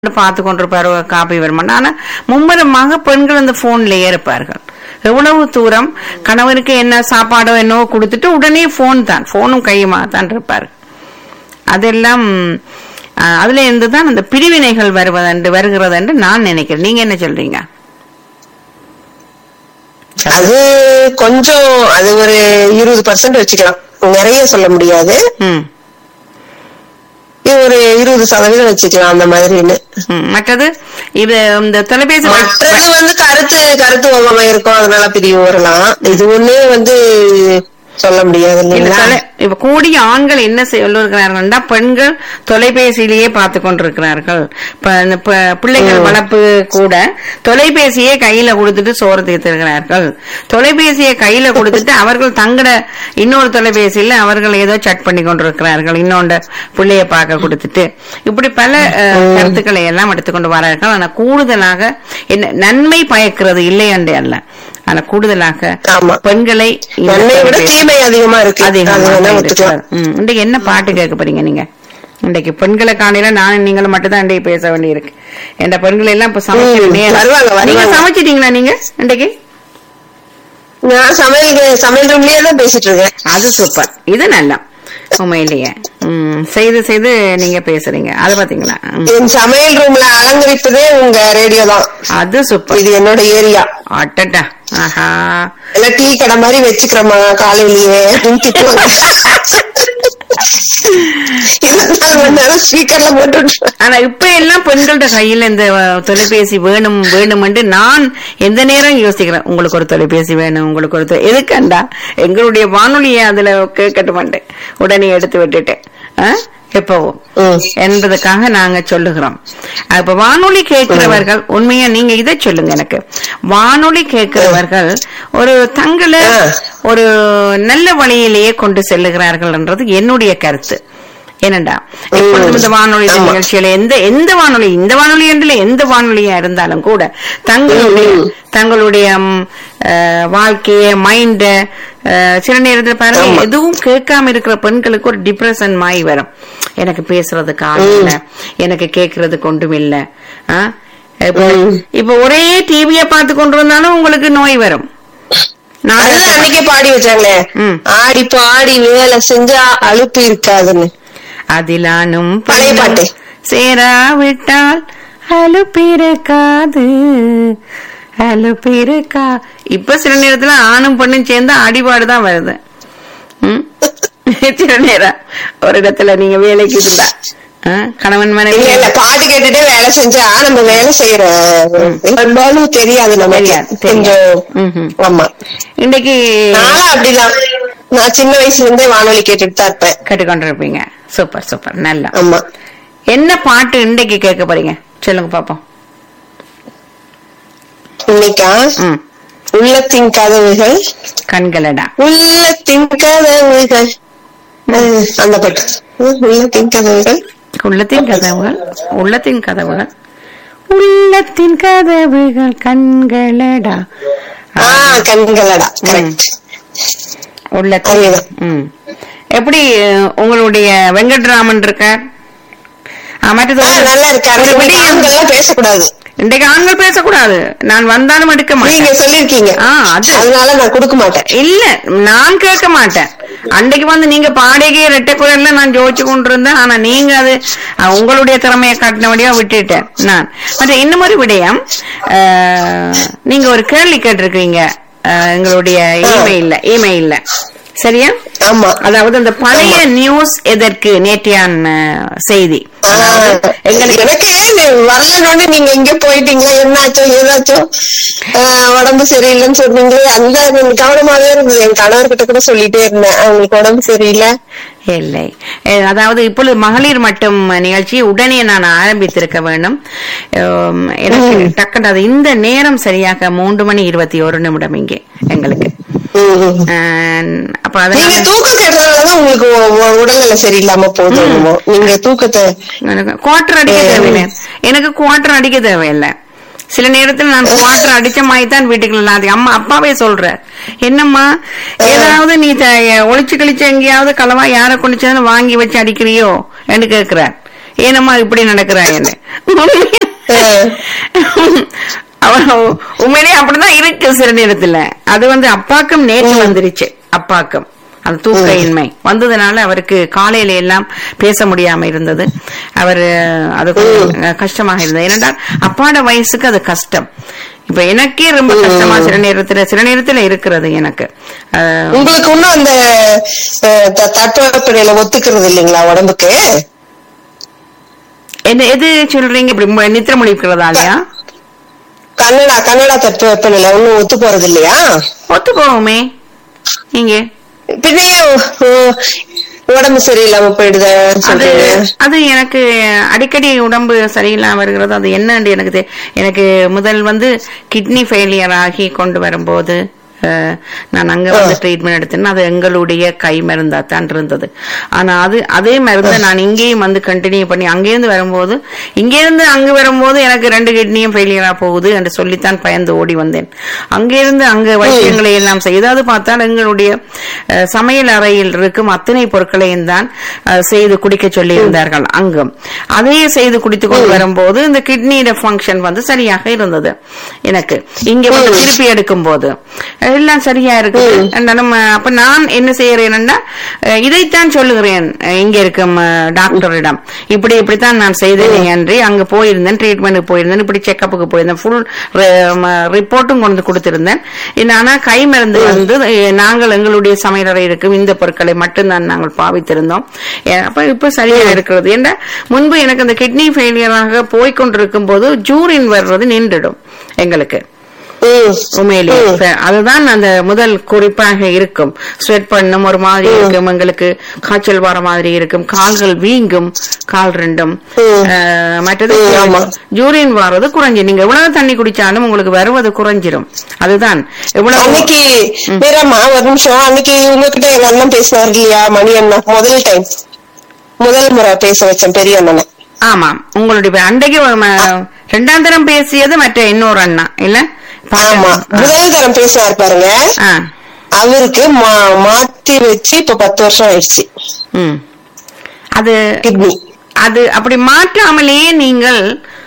பார்த்து கொண்டிருப்பாரு காப்பி வருமானம் ஆனா மும்முரமாக பெண்கள் அந்த போன்லயே இருப்பார்கள் எவ்வளவு தூரம் கணவனுக்கு என்ன சாப்பாடோ என்னவோ கொடுத்துட்டு உடனே போன் தான் போனும் கையுமா தான் இருப்பாரு அதெல்லாம் அஹ், அதுல இருந்து தான் அந்த பிரிவினைகள் வருவதென்று வருகிறது என்று நான் நினைக்கிறேன் நீங்க என்ன சொல்றீங்க அது கொஞ்சம் அது ஒரு இருபது பர்சன்ட் வச்சுக்கலாம் நிறைய சொல்ல முடியாது ம் இது ஒரு இருபது சதவீதம் வச்சுக்கலாம் அந்த மாதிரின்னு ம். மற்றது இது இந்த தொலைபேசி மற்றது வந்து கருத்து கருத்து ஒவ்வாமை இருக்கும் அதனால பிரிவு வரலாம் இது ஒண்ணு வந்து சொல்ல முடியாது இல்ல, இல்லைங்களா தொலை- இப்ப கூடிய ஆண்கள் என்ன சொல்லுகிறார்கள்னா பெண்கள் தொலைபேசியிலேயே பார்த்து கொண்டிருக்கிறார்கள் இப்ப இந்த ப- பிள்ளைகள் வளர்ப்பு கூட தொலைபேசியை கையில கொடுத்துட்டு சோறு தீர்த்திருக்கிறார்கள் தொலைபேசியை கையில கொடுத்துட்டு அவர்கள் தங்கட இன்னொரு தொலைபேசியில அவர்கள் ஏதோ சட் பண்ணி கொண்டிருக்கிறார்கள் இன்னொன்று பிள்ளைய பார்க்க கொடுத்துட்டு இப்படி பல அஹ், கருத்துக்களை எல்லாம் எடுத்துக்கொண்டு வரார்கள் ஆனா கூடுதலாக என்ன நன்மை பயக்கிறது இல்லை என்று அல்ல ஆனா கூடுதலாக ஆமா. பெண்களை இந்த நன்மையை விட தொலைபேசி- தீமை அதிகமா இருக்கு அது அதிகமாக வேணா இருக்கிறது. ஒத்துக்கலாம் ம், இன்றைக்கு என்ன பாட்டு கேட்க போறீங்க நீங்க இன்றைக்கு பெண்களை காணையில நானும் நீங்களும் மட்டும் தான் இன்றைக்கு பேச வேண்டியிருக்கு என்ற பெண்கள் எல்லாம் இப்ப சமைக்கிற ம், நேரம். வருவாங்க, வருவாங்க. நீங்க சமைச்சிட்டீங்களா நீங்க இன்றைக்கு நான் சமையல் சமையல் ரூம்லயே தான் பேசிட்டு இருக்கேன் அது சூப்பர் இது நல்லா உண்மையிலேயே ம், செய்து செய்து நீங்க பேசுறீங்க அது பாத்தீங்களா ம், என் சமையல் ரூம்ல அலங்கரிப்பதே உங்க ரேடியோ தான் அது சூப்பர் இது என்னோட ஏரியா அட்டட்டா ஆஹா எல்லாம் டீ கடை மாதிரி வச்சுக்கிறோமா காலையிலயே அப்படின்னு திட்டுவாங்க இருபத்தி நாலு மணி நேரம் ஸ்பீக்கர்ல போட்டு விட்டுருவேன். ஆனா இப்ப எல்லாம் பெண்கள்ட கையில இந்த அஹ், தொலைபேசி வேணும் வேணும்னு நான் எந்த நேரம் யோசிக்கிறேன் உங்களுக்கு ஒரு தொலைபேசி வேணும் உங்களுக்கு ஒரு தொலை- எதுக்காண்டா எங்களுடைய வானொலியை அதுல கேட்கட்டு மாட்டேன் உடனே எடுத்து விட்டுட்டேன் ஆ? எப்பவும் ம். என்பதற்காக நாங்க சொல்லுகிறோம் அப்ப வானொலி கேட்கிறவர்கள் உண்மையா நீங்க இதை சொல்லுங்க எனக்கு வானொலி கேட்கிறவர்கள் ஒரு தங்களை ஆ. ஒரு நல்ல வழியிலேயே கொண்டு செல்லுகிறார்கள் என்றது என்னுடைய கருத்து என்னண்டா எப்பொழுதும் இந்த வானொலி ஆமா. நிகழ்ச்சியில எந்த எந்த வானொலி இந்த வானொலி என்று எந்த வானொலியா இருந்தாலும் கூட தங்களுடைய ம். தங்களுடைய ம், அஹ், வாழ்க்கைய மைண்ட சில நேரத்துல பாருங்க ஆமா. எதுவும் கேட்காம இருக்கிற பெண்களுக்கு ஒரு டிப்ரெஷன் மாய் வரும் எனக்கு பேசுறதுக்கு ஆள் இல்ல எனக்கு கேட்கறதுக்கு ஒன்றும் இல்ல ஆ? இப்ப ம். இப்ப ஒரே டிவிய பார்த்து கொண்டு இருந்தாலும் உங்களுக்கு நோய் வரும் அதுதான் நாடகம் அன்னைக்கே பாடி வச்சாங்களே ம். ஆடி பாடி வேலை செஞ்சா அலுப்பு இருக்காதுன்னு அதிலானும் பழைய பாட்டு. சேராவிட்டால் அலுப்பிருக்காது அலுப்பிருக்கா இப்ப சில நேரத்துல ஆணும் பெண்ணும் சேர்ந்தா அடிபாடு தான் வருது ம்? சில நேரம் ஒரு இடத்துல நீங்க வேலைக்கு இருந்தா ஆ, கணவன் மனைவி இல்ல இல்ல பாட்டு கேட்டுட்டே வேலை செஞ்சா நம்ம வேலை செய்யற பெரும்பாலும் தெரியாது நமக்கு தெரியாது, கொஞ்சம் தெரியாது. ம்ஹும். ஆமா இன்னைக்கு நானும் அப்படிதான் நான் சின்ன வயசுல இருந்தே வானொலி கேட்டுட்டு தான் இருப்பேன் கேட்டுக்கொண்டிருப்பீங்க சூப்பர் சூப்பர் நல்லா ஆமா என்ன பாட்டு இன்னைக்கு கேட்க போறீங்க சொல்லுங்க பாப்போம் இன்னைக்கா ம் உள்ளத்தின் கதவுகள் கண்களடா உள்ளத்தின் கதவுகள் அஹ், அந்த பாட்டு உம், உள்ளத்தின் கதவுகள் உள்ளத்தின் கதவுகள் உள்ளத்தின் கதவுகள் உள்ளத்தின் கதவுகள் கண்களடா ஆஹ் கண்களடா கரெக்ட் உள்ளத்தின் அதேதான். ம். எப்படி அஹ், உங்களுடைய வெங்கட்ராமன் இருக்கார் ஆ, மற்றது ஒரு- நல்லா இருக்காரு ஒரு இன்னைக்கு விடயம். ஆண்கள்லாம் பேசக்கூடாது இன்றைக்கு ஆண்கள் பேசக்கூடாது நான் வந்தாலும் எடுக்க நீங்க மாட்டேன் சொல்லிருக்கீங்க ஆ, அது. அதனால நான் கொடுக்க மாட்டேன் இல்ல நான் கேட்க மாட்டேன் அன்றைக்கு வந்து நீங்க பாடகை ரெட்டை குரல்ல நான் ஜோதிச்சு கொண்டிருந்தேன் ஆனா நீங்க அது அஹ், உங்களுடைய திறமையை காட்டினபடியா விட்டுட்டேன் நான் மற்ற இன்னும் ஒரு விடயம் அஹ், நீங்க ஒரு கேள்வி கேட்டிருக்கீங்க அஹ், எங்களுடைய இமெயில்ல இமெயில்ல சரியா ஆமா அதாவது அந்த பழைய நியூஸ் எதற்கு நேற்றையான் அஹ், செய்தி அதாவது ஆஹ், எங்களுக்கு எனக்கு வரலன்னு நீங்க எங்க போயிட்டீங்களா என்னாச்சோ ஏதாச்சோ ஆஹ், உடம்பு சரியில்லைன்னு சொன்னீங்களே அந்த எனக்கு கவனமாவே இருந்தது என் கணவர்கிட்ட கூட சொல்லிட்டே இருந்தேன் அவங்களுக்கு உடம்பு சரியில்லை இல்லை அஹ் அதாவது இப்பொழுது மகளிர் மட்டும் நிகழ்ச்சி உடனே நான் ஆரம்பித்திருக்க வேண்டும் அஹ் எனக்கு டக்குனு அது இந்த நேரம் சரியாக மூன்று மணி இருபத்தி ஒரு நிமிடம் இங்கே எங்களுக்கு உம் உம். அஹ் அப்ப நீங்க அதனால தூக்கம் கேட்டதுனாலதான் உங்களுக்கு உ- உ- உடல்நிலை சரியில்லாம போகுது என்னமோ. நீங்க தூக்கத்தை எனக்கு குவார்டர் அடிக்க தேவையில்லை எனக்கு குவார்டர் அடிக்க தேவையில்லை சில நேரத்துல நான் குவார்டர் அடிச்ச மாதிரி தான் வீட்டுக்குள்ள அது அம்மா அப்பாவே சொல்ற என்னம்மா ஏதாவது நீ த- ஒளிச்சு கழிச்சு எங்கேயாவது களவா யாரை கொண்டுச்சாலும் வாங்கி வச்சு அடிக்கிறியோ என்று கேக்குறார் ஏனம்மா இப்படி நடக்கிறாயன்னு அஹ், அவன் உண்மையிலேயே அப்படிதான் இருக்கு சில நேரத்துல அது வந்து அப்பாக்கும் நேற்று வந்துருச்சு அப்பாக்கும் அந்த தூக்க இன்மை வந்ததுனால அவருக்கு காலையில எல்லாம் பேச முடியாம இருந்தது அவர் அது கொஞ்சம் கஷ்டமாக இருந்தது ஏனென்றால் அப்பாட வயசுக்கு அது கஷ்டம் இப்ப எனக்கே ரொம்ப கஷ்டமா சில நேரத்துல சில நேரத்துல இருக்கிறது எனக்கு அஹ், உங்களுக்கு இன்னும் அந்த அஹ், த- தட்பவெப்பநிலை ஒத்துக்கிறது இல்லைங்களா உடம்புக்கு என்ன எது சொல்றீங்க இப்படி மு- நித்திர முழிக்கிறதாலயா கன்னடா கன்னடா தட்பவெப்பநிலை ஒன்னும் ஒத்து போறது இல்லையா ஒத்து போகுமே நீங்க பின்னையே உ- உடம்பு சரியில்லாம போயிடுத அது சொல்றீங்க அது எனக்கு அடிக்கடி உடம்பு சரியில்லாம வருகிறது அது என்னன்னு எனக்கு தெ- எனக்கு முதல் வந்து கிட்னி ஃபெயிலியர் ஆகி கொண்டு வரும்போது அஹ், நான் அங்க வந்து ட்ரீட்மெண்ட் எடுத்தேன் அது எங்களுடைய கை மருந்தா தான் இருந்தது ஆனா அது அதே மருந்தை நான் இங்கேயும் வந்து கண்டினியூ பண்ணி அங்கேருந்து வரும்போது இங்கேருந்து அங்க வரும்போது எனக்கு ரெண்டு கிட்னியும் ஃபெயிலியரா போகுது என்று சொல்லித்தான் பயந்து ஓடி வந்தேன் அங்கிருந்து அங்க வைத்தியங்களை எல்லாம் செய்து அது பார்த்தால் எங்களுடைய அஹ், சமையல் அறையில் இருக்கும் அத்தனை பொருட்களையும் தான் அஹ், செய்து குடிக்க சொல்லி இருந்தார்கள் அங்கும் அதையே செய்து குடித்துக் கொண்டு வரும்போது இந்த கிட்னியோட ஃபங்க்ஷன் வந்து சரியாக இருந்தது எனக்கு இங்க வந்து திருப்பி எடுக்கும் போது எல்லாம் சரியா இருக்குது இருந்தாலும், அஹ், அப்ப நான் என்ன செய்யறேன்னா அஹ், இதைத்தான் சொல்லுகிறேன் அஹ், இங்க இருக்கும் அஹ், டாக்டரிடம் இப்படி இப்படித்தான் நான் செய்தேன் என்று அங்க போயிருந்தேன் ட்ரீட்மெண்ட் போயிருந்தேன் இப்படி செக்கப்புக்கு போயிருந்தேன் ஃபுல் ரிப்போர்ட்டும் கொண்டு கொடுத்திருந்தேன் இது ஆனா கை மருந்து வந்து அஹ், நாங்கள் எங்களுடைய சமையலறை இருக்கும் இந்த பொருட்களை மட்டும்தான் நாங்கள் பாவித்திருந்தோம் அஹ், அப்ப இப்ப சரியா இருக்கிறது ஏன்னா முன்பு எனக்கு அந்த கிட்னி ஃபெயிலியராக போய்கொண்டிருக்கும் போது ஜூரின் வர்றது நின்றுடும் எங்களுக்கு ம். உண்மையிலே இப்ப அதுதான் அந்த முதல் குறிப்பாக இருக்கும் ஸ்வெட் பண்ணும் ஒரு மாதிரி இருக்கும் எங்களுக்கு காய்ச்சல் வர மாதிரி இருக்கும் கால்கள் வீங்கும் கால் ரெண்டும் அஹ், மற்றது ம், ஆமா. யூரின் வர்றது குறைஞ்சு நீங்க எவ்வளவு தண்ணி குடிச்சாலும் உங்களுக்கு வருவது குறைஞ்சிரும் அதுதான் எவ்வளவு அன்னைக்கு மீராமா ஒரு நிமிஷம் அன்னைக்கு உங்ககிட்ட எங்க அண்ணன் பேசினாரு இல்லையா மணி அண்ணா முதல் டைம் முதல் முறை பேச வச்சேன் பெரிய அண்ணனை ஆமா உங்களுடைய அன்றைக்கு ம- ரெண்டாம் தரம் பேசியது மற்ற இன்னொரு அண்ணா இல்ல ஆமா முதல் தரம் பேசினாரு பாருங்க ஆ அவருக்கு மா- மாத்தி வச்சு இப்ப பத்து வருஷம் ஆயிடுச்சு ம் அது கிட்னி அது அப்படி மாற்றாமலேயே நீங்கள்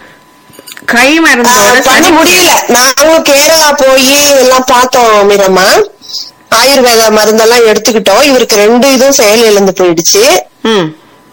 கை மருந்தோட பண்ண சரி முடியல நாங்களும் கேரளா போய் எல்லாம் பார்த்தோம் மீரம்மா ஆயுர்வேத மருந்தெல்லாம் எடுத்துக்கிட்டோம் இவருக்கு ரெண்டு இதுவும் செயல் இழந்து போயிடுச்சு ம்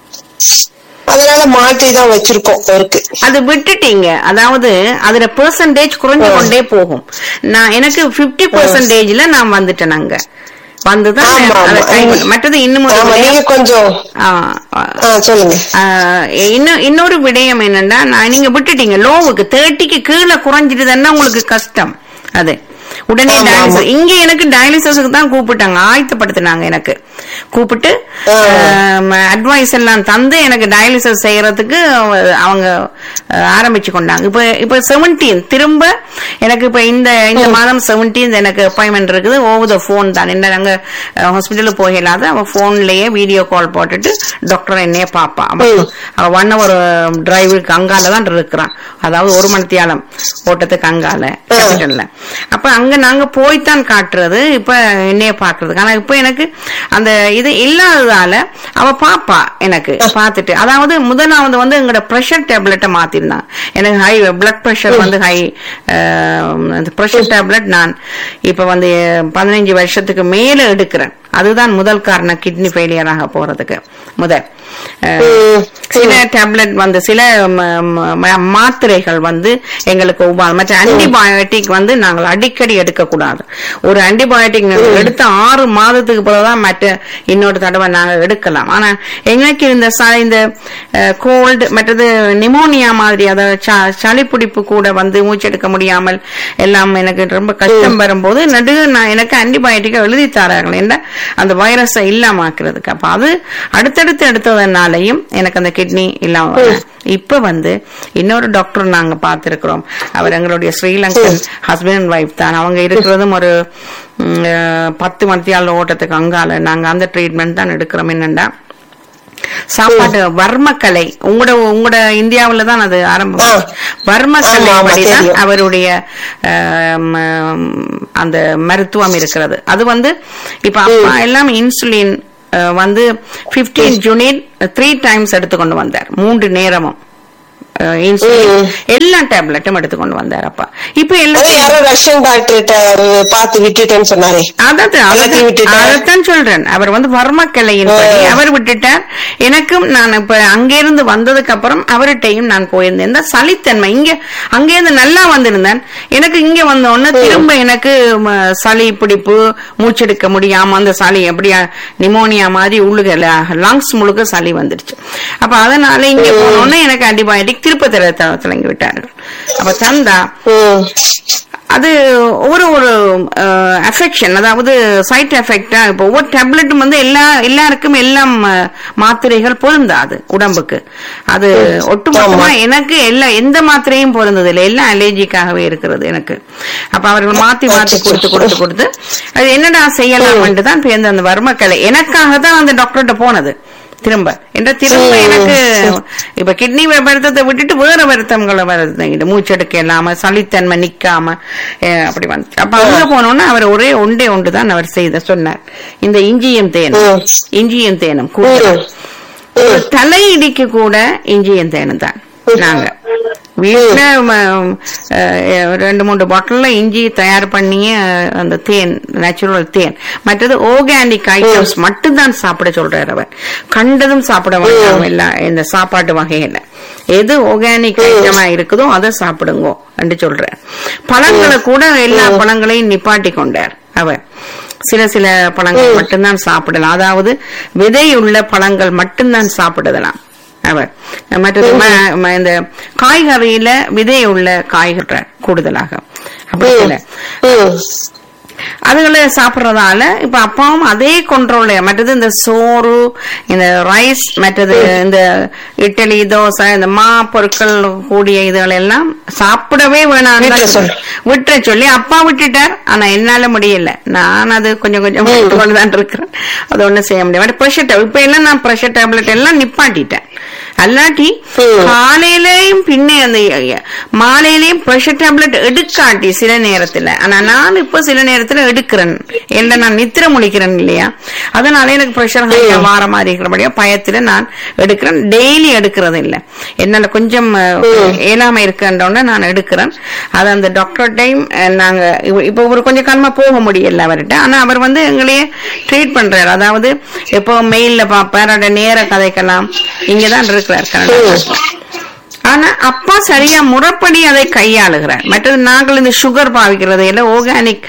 அதனால மாற்றி தான் வச்சிருக்கோம் அவருக்கு அது விட்டுட்டீங்க அதாவது அதுல பெர்சன்டேஜ் குறைஞ்சு கொண்டே போகும் நான் எனக்கு 50% பெர்சன்டேஜ்ல நான் வந்துட்டேன் அங்க வந்துதான் ஆமா, அதை ஆமா. கை- மற்றது இன்னும் ஒரு ஆமா விடயம். நீங்க கொஞ்சம் ஆ, ஆ, ஆ, சொல்லுங்க ஆ, இன்னும் இன்னொரு விடயம் என்னன்னா நான் நீங்க விட்டுட்டீங்க லோவுக்கு தேர்ட்டிக்கு கீழே குறைஞ்சிட்டுதுன்னா உங்களுக்கு கஷ்டம் அது உடனே ஆமா, டயாலிசிஸ் ஆமா. இங்க எனக்கு டயாலிசிஸுக்கு தான் கூப்பிட்டாங்க ஆயத்தப்படுத்தினாங்க எனக்கு கூப்பிட்டு ஆ. அட்வைஸ் எல்லாம் தந்து எனக்கு டயாலிசிஸ் செய்யறதுக்கு அவ- அவங்க அஹ், ஆரம்பிச்சு கொண்டாங்க இப்ப இப்ப செவன்டீன் திரும்ப எனக்கு இப்ப இந்த இந்த மாதம் செவன்டீன் எனக்கு அப்பாயின்மெண்ட் இருக்குது ஓவர் த போன் தான் என்ன நாங்க ஹாஸ்பிட்டலுக்கு போகலாத அவ போன்லயே வீடியோ கால் போட்டுட்டு டாக்டர் என்னைய பாப்பா அவ அவ ஒன் ஹவர் டிரைவுக்கு அங்கால தான் இருக்கிறான் அதாவது ஒரு மணி தியாலம் ஓட்டத்துக்கு அங்கால கேபிட்டல்ல அப்ப அங்க நாங்க போய்த்தான் காட்டுறது இப்ப என்னைய பாக்குறதுக்கு ஆனா இப்ப எனக்கு அந்த இது இல்லாததால அவ பாப்பா எனக்கு பார்த்துட்டு அதாவது முதலாவது வந்து எங்களோட பிரஷர் டேப்லெட்டை மாத்திருந்தாங்க எனக்கு ஹை பிளட் பிரஷர் வந்து ஹை அந்த பிரஷர் டேப்லெட் நான் இப்ப வந்து பதினஞ்சு வருஷத்துக்கு மேல எடுக்கிறேன் அதுதான் முதல் காரணம் கிட்னி ஃபெயிலியர் ஆக போறதுக்கு முதல் அஹ், ம். சில டேப்லெட் வந்து சில ம- ம- ம- மாத்திரைகள் வந்து எங்களுக்கு உபா- மற்ற ஆன்டிபயோட்டிக் வந்து நாங்கள் அடிக்கடி எடுக்கக்கூடாது ஒரு ஆன்டிபயோட்டிக் எடுத்த ஆறு மாதத்துக்கு பிறகுதான் மற்ற இன்னொரு தடவை நாங்கள் எடுக்கலாம் ஆனா எங்களுக்கு இந்த ச- இந்த கோல்டு மற்றது நிமோனியா மாதிரி அதாவது ச- சளி பிடிப்பு கூட வந்து மூச்செடுக்க முடியாமல் எல்லாம் எனக்கு ரொம்ப கஷ்டம் வரும்போது நடு நான் எனக்கு ஆன்டிபயோட்டிக் எழுதி தரார்கள் என்ன அந்த வைரஸை இல்லாம ஆக்குறதுக்கு அப்ப அது அடுத்தடுத்து எடுத்ததுனாலையும் எனக்கு அந்த கிட்னி இல்லாம வர- இப்ப வந்து இன்னொரு டாக்டர் நாங்க பார்த்திருக்கிறோம் அவர் எங்களுடைய ஸ்ரீலங்கன் ஹஸ்பண்ட் அண்ட் ஒய்ஃப் தான் அவங்க இருக்கிறதும் ஒரு ம், அஹ், பத்து மத்தியால ஓட்டத்துக்கு அங்கால நாங்க அந்த ட்ரீட்மெண்ட் தான் எடுக்கிறோம் என்னண்டா சாப்பாடு வர்மக்கலை உங்களோட உங்களோட இந்தியாவுல தான் அது ஆரம்பம் ஆ. வர்மக்கலை ஆமா, ஆமா, படிதான் தெரியும். அவருடைய ஆம், ஆம், அந்த மருத்துவம் இருக்கிறது அது வந்து இப்ப அப்பா எல்லாம் இன்சுலின் அஹ், வந்து 15 யூனிட் த்ரீ டைம்ஸ் எடுத்துக்கொண்டு வந்தார் மூன்று நேரமும் அஹ், இன்சுலின் எல்லா டேப்லெட்டும் எடுத்துக்கொண்டு வந்தார் அப்பா இப்ப அதான் எல்லாம் யாரோ ரஷ்யன் டாக்டர்கிட்ட பார்த்து விட்டுட்டேன்னு சொன்னாரே அதாவது எல்லாத்தையும் விட்டுட்டார். அதைத்தான் சொல்றேன் அவர் வந்து வர்மக்கலையின் படி ஆ. அவர் விட்டுட்டார் எனக்கும் நான் இப்ப அங்கிருந்து வந்ததுக்கு அப்புறம் அவர்கிட்டையும் நான் போயிருந்தேன் இந்த சளித்தன்மை இங்க அங்கிருந்து நல்லா வந்திருந்தேன் எனக்கு இங்க வந்த உடனே திரும்ப எனக்கு ம, சளி பிடிப்பு மூச்செடுக்க முடியாம அந்த சளி எப்படியா நிமோனியா மாதிரி உள்ளுக லங்ஸ் முழுக்க சளி வந்துருச்சு அப்ப அதனால இங்க போன உடனே எனக்கு ஆன்டிபயோட்டிக் திருப்பதி தொடங்கி விட்டார்கள் அப்ப தந்தா ம் அது ஒரு ஒரு அஃபெக்ஷன் அதாவது சைட் எஃபெக்டா இப்போ ஒவ்வொரு டேப்லெட்டும் வந்து எல்லா எல்லாருக்கும் எல்லாம் அஹ், மாத்திரைகள் பொருந்தாது உடம்புக்கு அது ஒட்டுமொத்தமா எனக்கு எல்லா எந்த மாத்திரையும் பொருந்தது இல்லை எல்லாம் அலர்ஜிக்காகவே இருக்கிறது எனக்கு அப்ப அவர்கள் மாத்தி மாத்தி கொடுத்து கொடுத்து கொடுத்து அது என்னடா செய்யலாம்னு தான் பேருந்து அந்த வர்மக்கலை எனக்காக தான் அந்த டாக்டர்கிட்ட போனது திரும்ப என்ற திரும்ப எனக்கு இப்ப கிட்னி வருத்தத்தை விட்டுட்டு வேற வருத்தங்களை வருது மூச்செடுக்க இல்லாம சளித்தன்மை நிக்காம அஹ், அப்படி வந்து அப்ப அங்க போனோம்னா அவர் ஒரே ஒன்றே ஒன்று தான் அவர் செய்த சொன்னார் இந்த இஞ்சியும் தேனும் ம். இஞ்சியும் தேனும் கூட ஒரு தலை இடிக்கு கூட இஞ்சியும் தேனும் தான் நாங்க வீட்டுல ம, அஹ், ரெண்டு மூணு பாட்டில்ல இஞ்சி தயார் பண்ணி அஹ், அந்த தேன் நேச்சுரல் தேன் மற்றது ஆர்கானிக் ஐட்டம்ஸ் மட்டும்தான் சாப்பிட சொல்றாரு அவர் கண்டதும் சாப்பிட வேண்டாம் எல்லாம் இந்த சாப்பாட்டு வகையில எது ஆர்கானிக் ஐட்டமா இருக்குதோ அதை சாப்பிடுங்கோ என்று சொல்றார் பழங்களை கூட எல்லா பழங்களையும் நிப்பாட்டி கொண்டார் அவர் சில சில பழங்கள் மட்டும்தான் சாப்பிடலாம் அதாவது விதையுள்ள பழங்கள் மட்டும்தான் சாப்பிடலாம் அவர் மற்றது ம- ம- இந்த காய்கறியில விதையுள்ள காய்கறி கூடுதலாக அப்படி இல்ல ம் அதுகளை சாப்பிடுறதால இப்ப அப்பாவும் அதே கண்ட்ரோல் மற்றது இந்த சோறு இந்த ரைஸ் மற்றது இந்த இட்லி தோசை இந்த மா பொருட்கள் கூடிய இதுகள் எல்லாம் சாப்பிடவே வேணாம் விட்டுற சொல்லு. விட்டுற சொல்லி அப்பா விட்டுட்டார் ஆனா என்னால முடியல நான் அது கொஞ்சம் கொஞ்சம் விட்டு தான் இருக்கிறேன் அது ஒண்ணும் செய்ய முடியாது ப்ரெஷர் டேப்லெட் இப்ப எல்லாம் நான் ப்ரெஷர் டேப்லெட் எல்லாம் நிப்பாட்டிட்டேன் அல்லாட்டி ம். காலையிலயும் பின்னே அந்த மாலையிலயும் ப்ரெஷர் டேப்லெட் எடுக்காட்டி சில நேரத்துல ஆனா நான் இப்ப சில நேரத்துல எடுக்கிறேன் என்ன நான் நித்திர முழிக்கிறேன் இல்லையா அதனால எனக்கு ப்ரெஷர் ஹையா வார மாதிரி இருக்கிறபடியா பயத்துல நான் எடுக்கிறேன் டெய்லி எடுக்கிறது இல்ல என்னால கொஞ்சம் அஹ், இயலாம இருக்குன்றோட நான் எடுக்கிறேன் அது அந்த டாக்டர் டைம் நாங்க இப்ப- இப்ப ஒரு கொஞ்சம் காலமா போக முடியல அவர்கிட்ட ஆனா அவர் வந்து எங்களையே ட்ரீட் பண்றாரு அதாவது எப்போ மெயில்ல பாப்பார் அவரோட நேர கதைக்கலாம் இங்கதான் இருக்கிறார் கனடா நாட்டுல. ஆனா அப்பா சரியா முறைப்படி அதை கையாளுகிறார் மற்றது நாங்கள் இந்த சுகர் பாவிக்கிறது இல்ல ஆர்கானிக்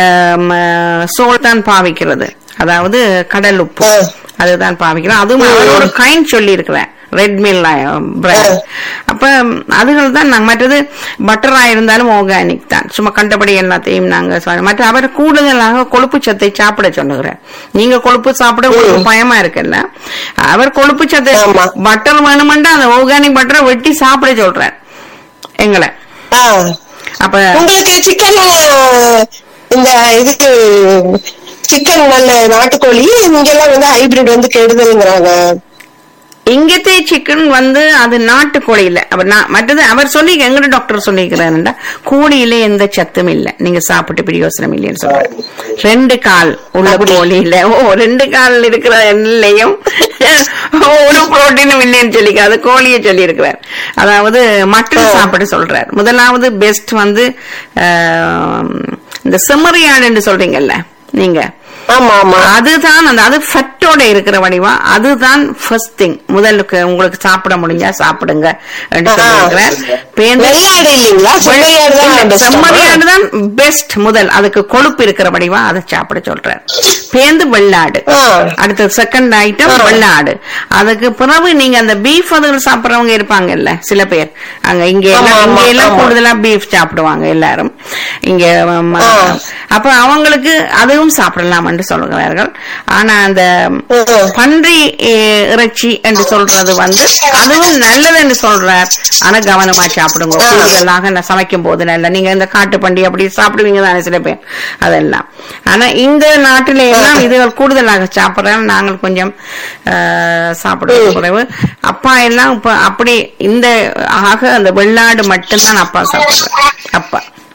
சோல் தான் பாவிக்கிறது அதாவது கடல் உப்பு ஆ. அதுதான் பாவிக்கிறோம் அதுவும் அவர் ஒரு கைண்ட் சொல்லி இருக்கிறேன் ரெட் மில் பிராண்ட் அப்ப அதுகள் தான் நாங்க மற்றது பட்டரா இருந்தாலும் ஆர்கானிக் தான் சும்மா கண்டபடி எல்லாத்தையும் நாங்க சொ- மற்ற அவர் கூடுதலாக கொழுப்பு சத்தை சாப்பிட சொல்லுகிறார் நீங்க கொழுப்பு சாப்பிட உங்களுக்கு பயமா இருக்குல்ல அவர் கொழுப்பு சத்தை ஆமா. பட்டர் வேணுமெண்டா அந்த ஆர்கானிக் பட்டரை வெட்டி சாப்பிட சொல்றார் எங்களை ஆ. அப்ப உங்களுக்கு சிக்கன் இந்த இது சிக்கன் நல்ல நாட்டுக்கோழி இங்கெல்லாம் வந்து ஹைபிரிட் வந்து கெடுதல்ங்கிறாங்க இங்கத்தே சிக்கன் வந்து அது நாட்டு கோழியில அவர் நான் மற்றது அவர் சொல்லி எங்கட டாக்டர் சொல்லிக்கிறாருண்டா கோழியில எந்த சத்தும் இல்ல நீங்க சாப்பிட்டு பிரயோசனம் இல்லைன்னு சொல்றாரு ரெண்டு கால் உள்ள கோழியில ஓ ரெண்டு கால் இருக்கிற எண்ணிலையும் ஒரு புரோட்டீனும் இல்லைன்னு சொல்லிக்க அது கோழியை சொல்லி இருக்கிறார் அதாவது மட்டன் சாப்பிட சொல்றார் முதலாவது பெஸ்ட் வந்து ஆஹ், இந்த செம்மறியாடுன்னு சொல்றீங்கல்ல நீங்க ஆமா ஆமா அதுதான் அந்த அது ஃபட்டோட இருக்கிற வடிவா அதுதான் ஃபர்ஸ்ட் திங் முதலுக்கு உங்களுக்கு சாப்பிட முடிஞ்சா சாப்பிடுங்க என்று சொல்லியிருக்கிறார். பேந்து- வெள்ளாடு இல்லைங்களா செம்மறியாடு இல்ல, தான் best ஆ? செம்மறியாடு தான் பெஸ்ட் முதல் அதுக்கு கொழுப்பு இருக்கிற வடிவா அதை சாப்பிட சொல்றார் பேந்து வெள்ளாடு ஆ. அடுத்த செகண்ட் ஐட்டம் ஆ. வெள்ளாடு அதுக்கு பிறகு நீங்க அந்த பீஃப் அதுகள் சாப்பிடுறவங்க இருப்பாங்கல்ல சில பேர் அங்க இங்க எல்லாம் ஆமா, இங்க ஆமா, எல்லாம் ஆமா. கூடுதலா பீஃப் சாப்பிடுவாங்க எல்லாரும் இங்க ம், ஆ. அப்ப அவங்களுக்கு அதுவும் சாப்பிடலாம் என்று சொல்கிறார்கள் ஆனா அந்த ம். பன்றி எ- இறைச்சி என்று சொல்றது வந்து அதுவும் நல்லது என்று சொல்றார் ஆனா கவனமா சாப்பிடுங்க ஆ. கூடுதலாக நான் சமைக்கும் போது நல்ல நீங்க இந்த காட்டு பண்டி அப்படி சாப்பிடுவீங்க தானே சில பேர் அதெல்லாம் ஆனா இந்த நாட்டில எல்லாம் இதுகள் கூடுதலாக சாப்பிடுறாங்க நாங்கள் கொஞ்சம் ஆஹ், சாப்பிடுவது குறைவு அப்பா எல்லாம் இப்ப அப்படி இந்த ஆக அந்த வெள்ளாடு மட்டும்தான் அப்பா சாப்பிடுறார் அப்பா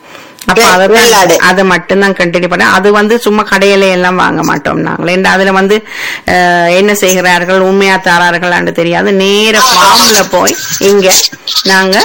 அப்ப வெ- அதை வெள்ளாடு. அதை மட்டும்தான் கண்டினியூ பண்ண அது வந்து சும்மா கடையில எல்லாம் வாங்க மாட்டோம் நாங்கள் ஏன்னா அதுல வந்து அஹ், என்ன செய்கிறார்கள் உண்மையா தாரார்களான்னு தெரியாது நேர ஃபார்ம்ல போய் இங்க நாங்க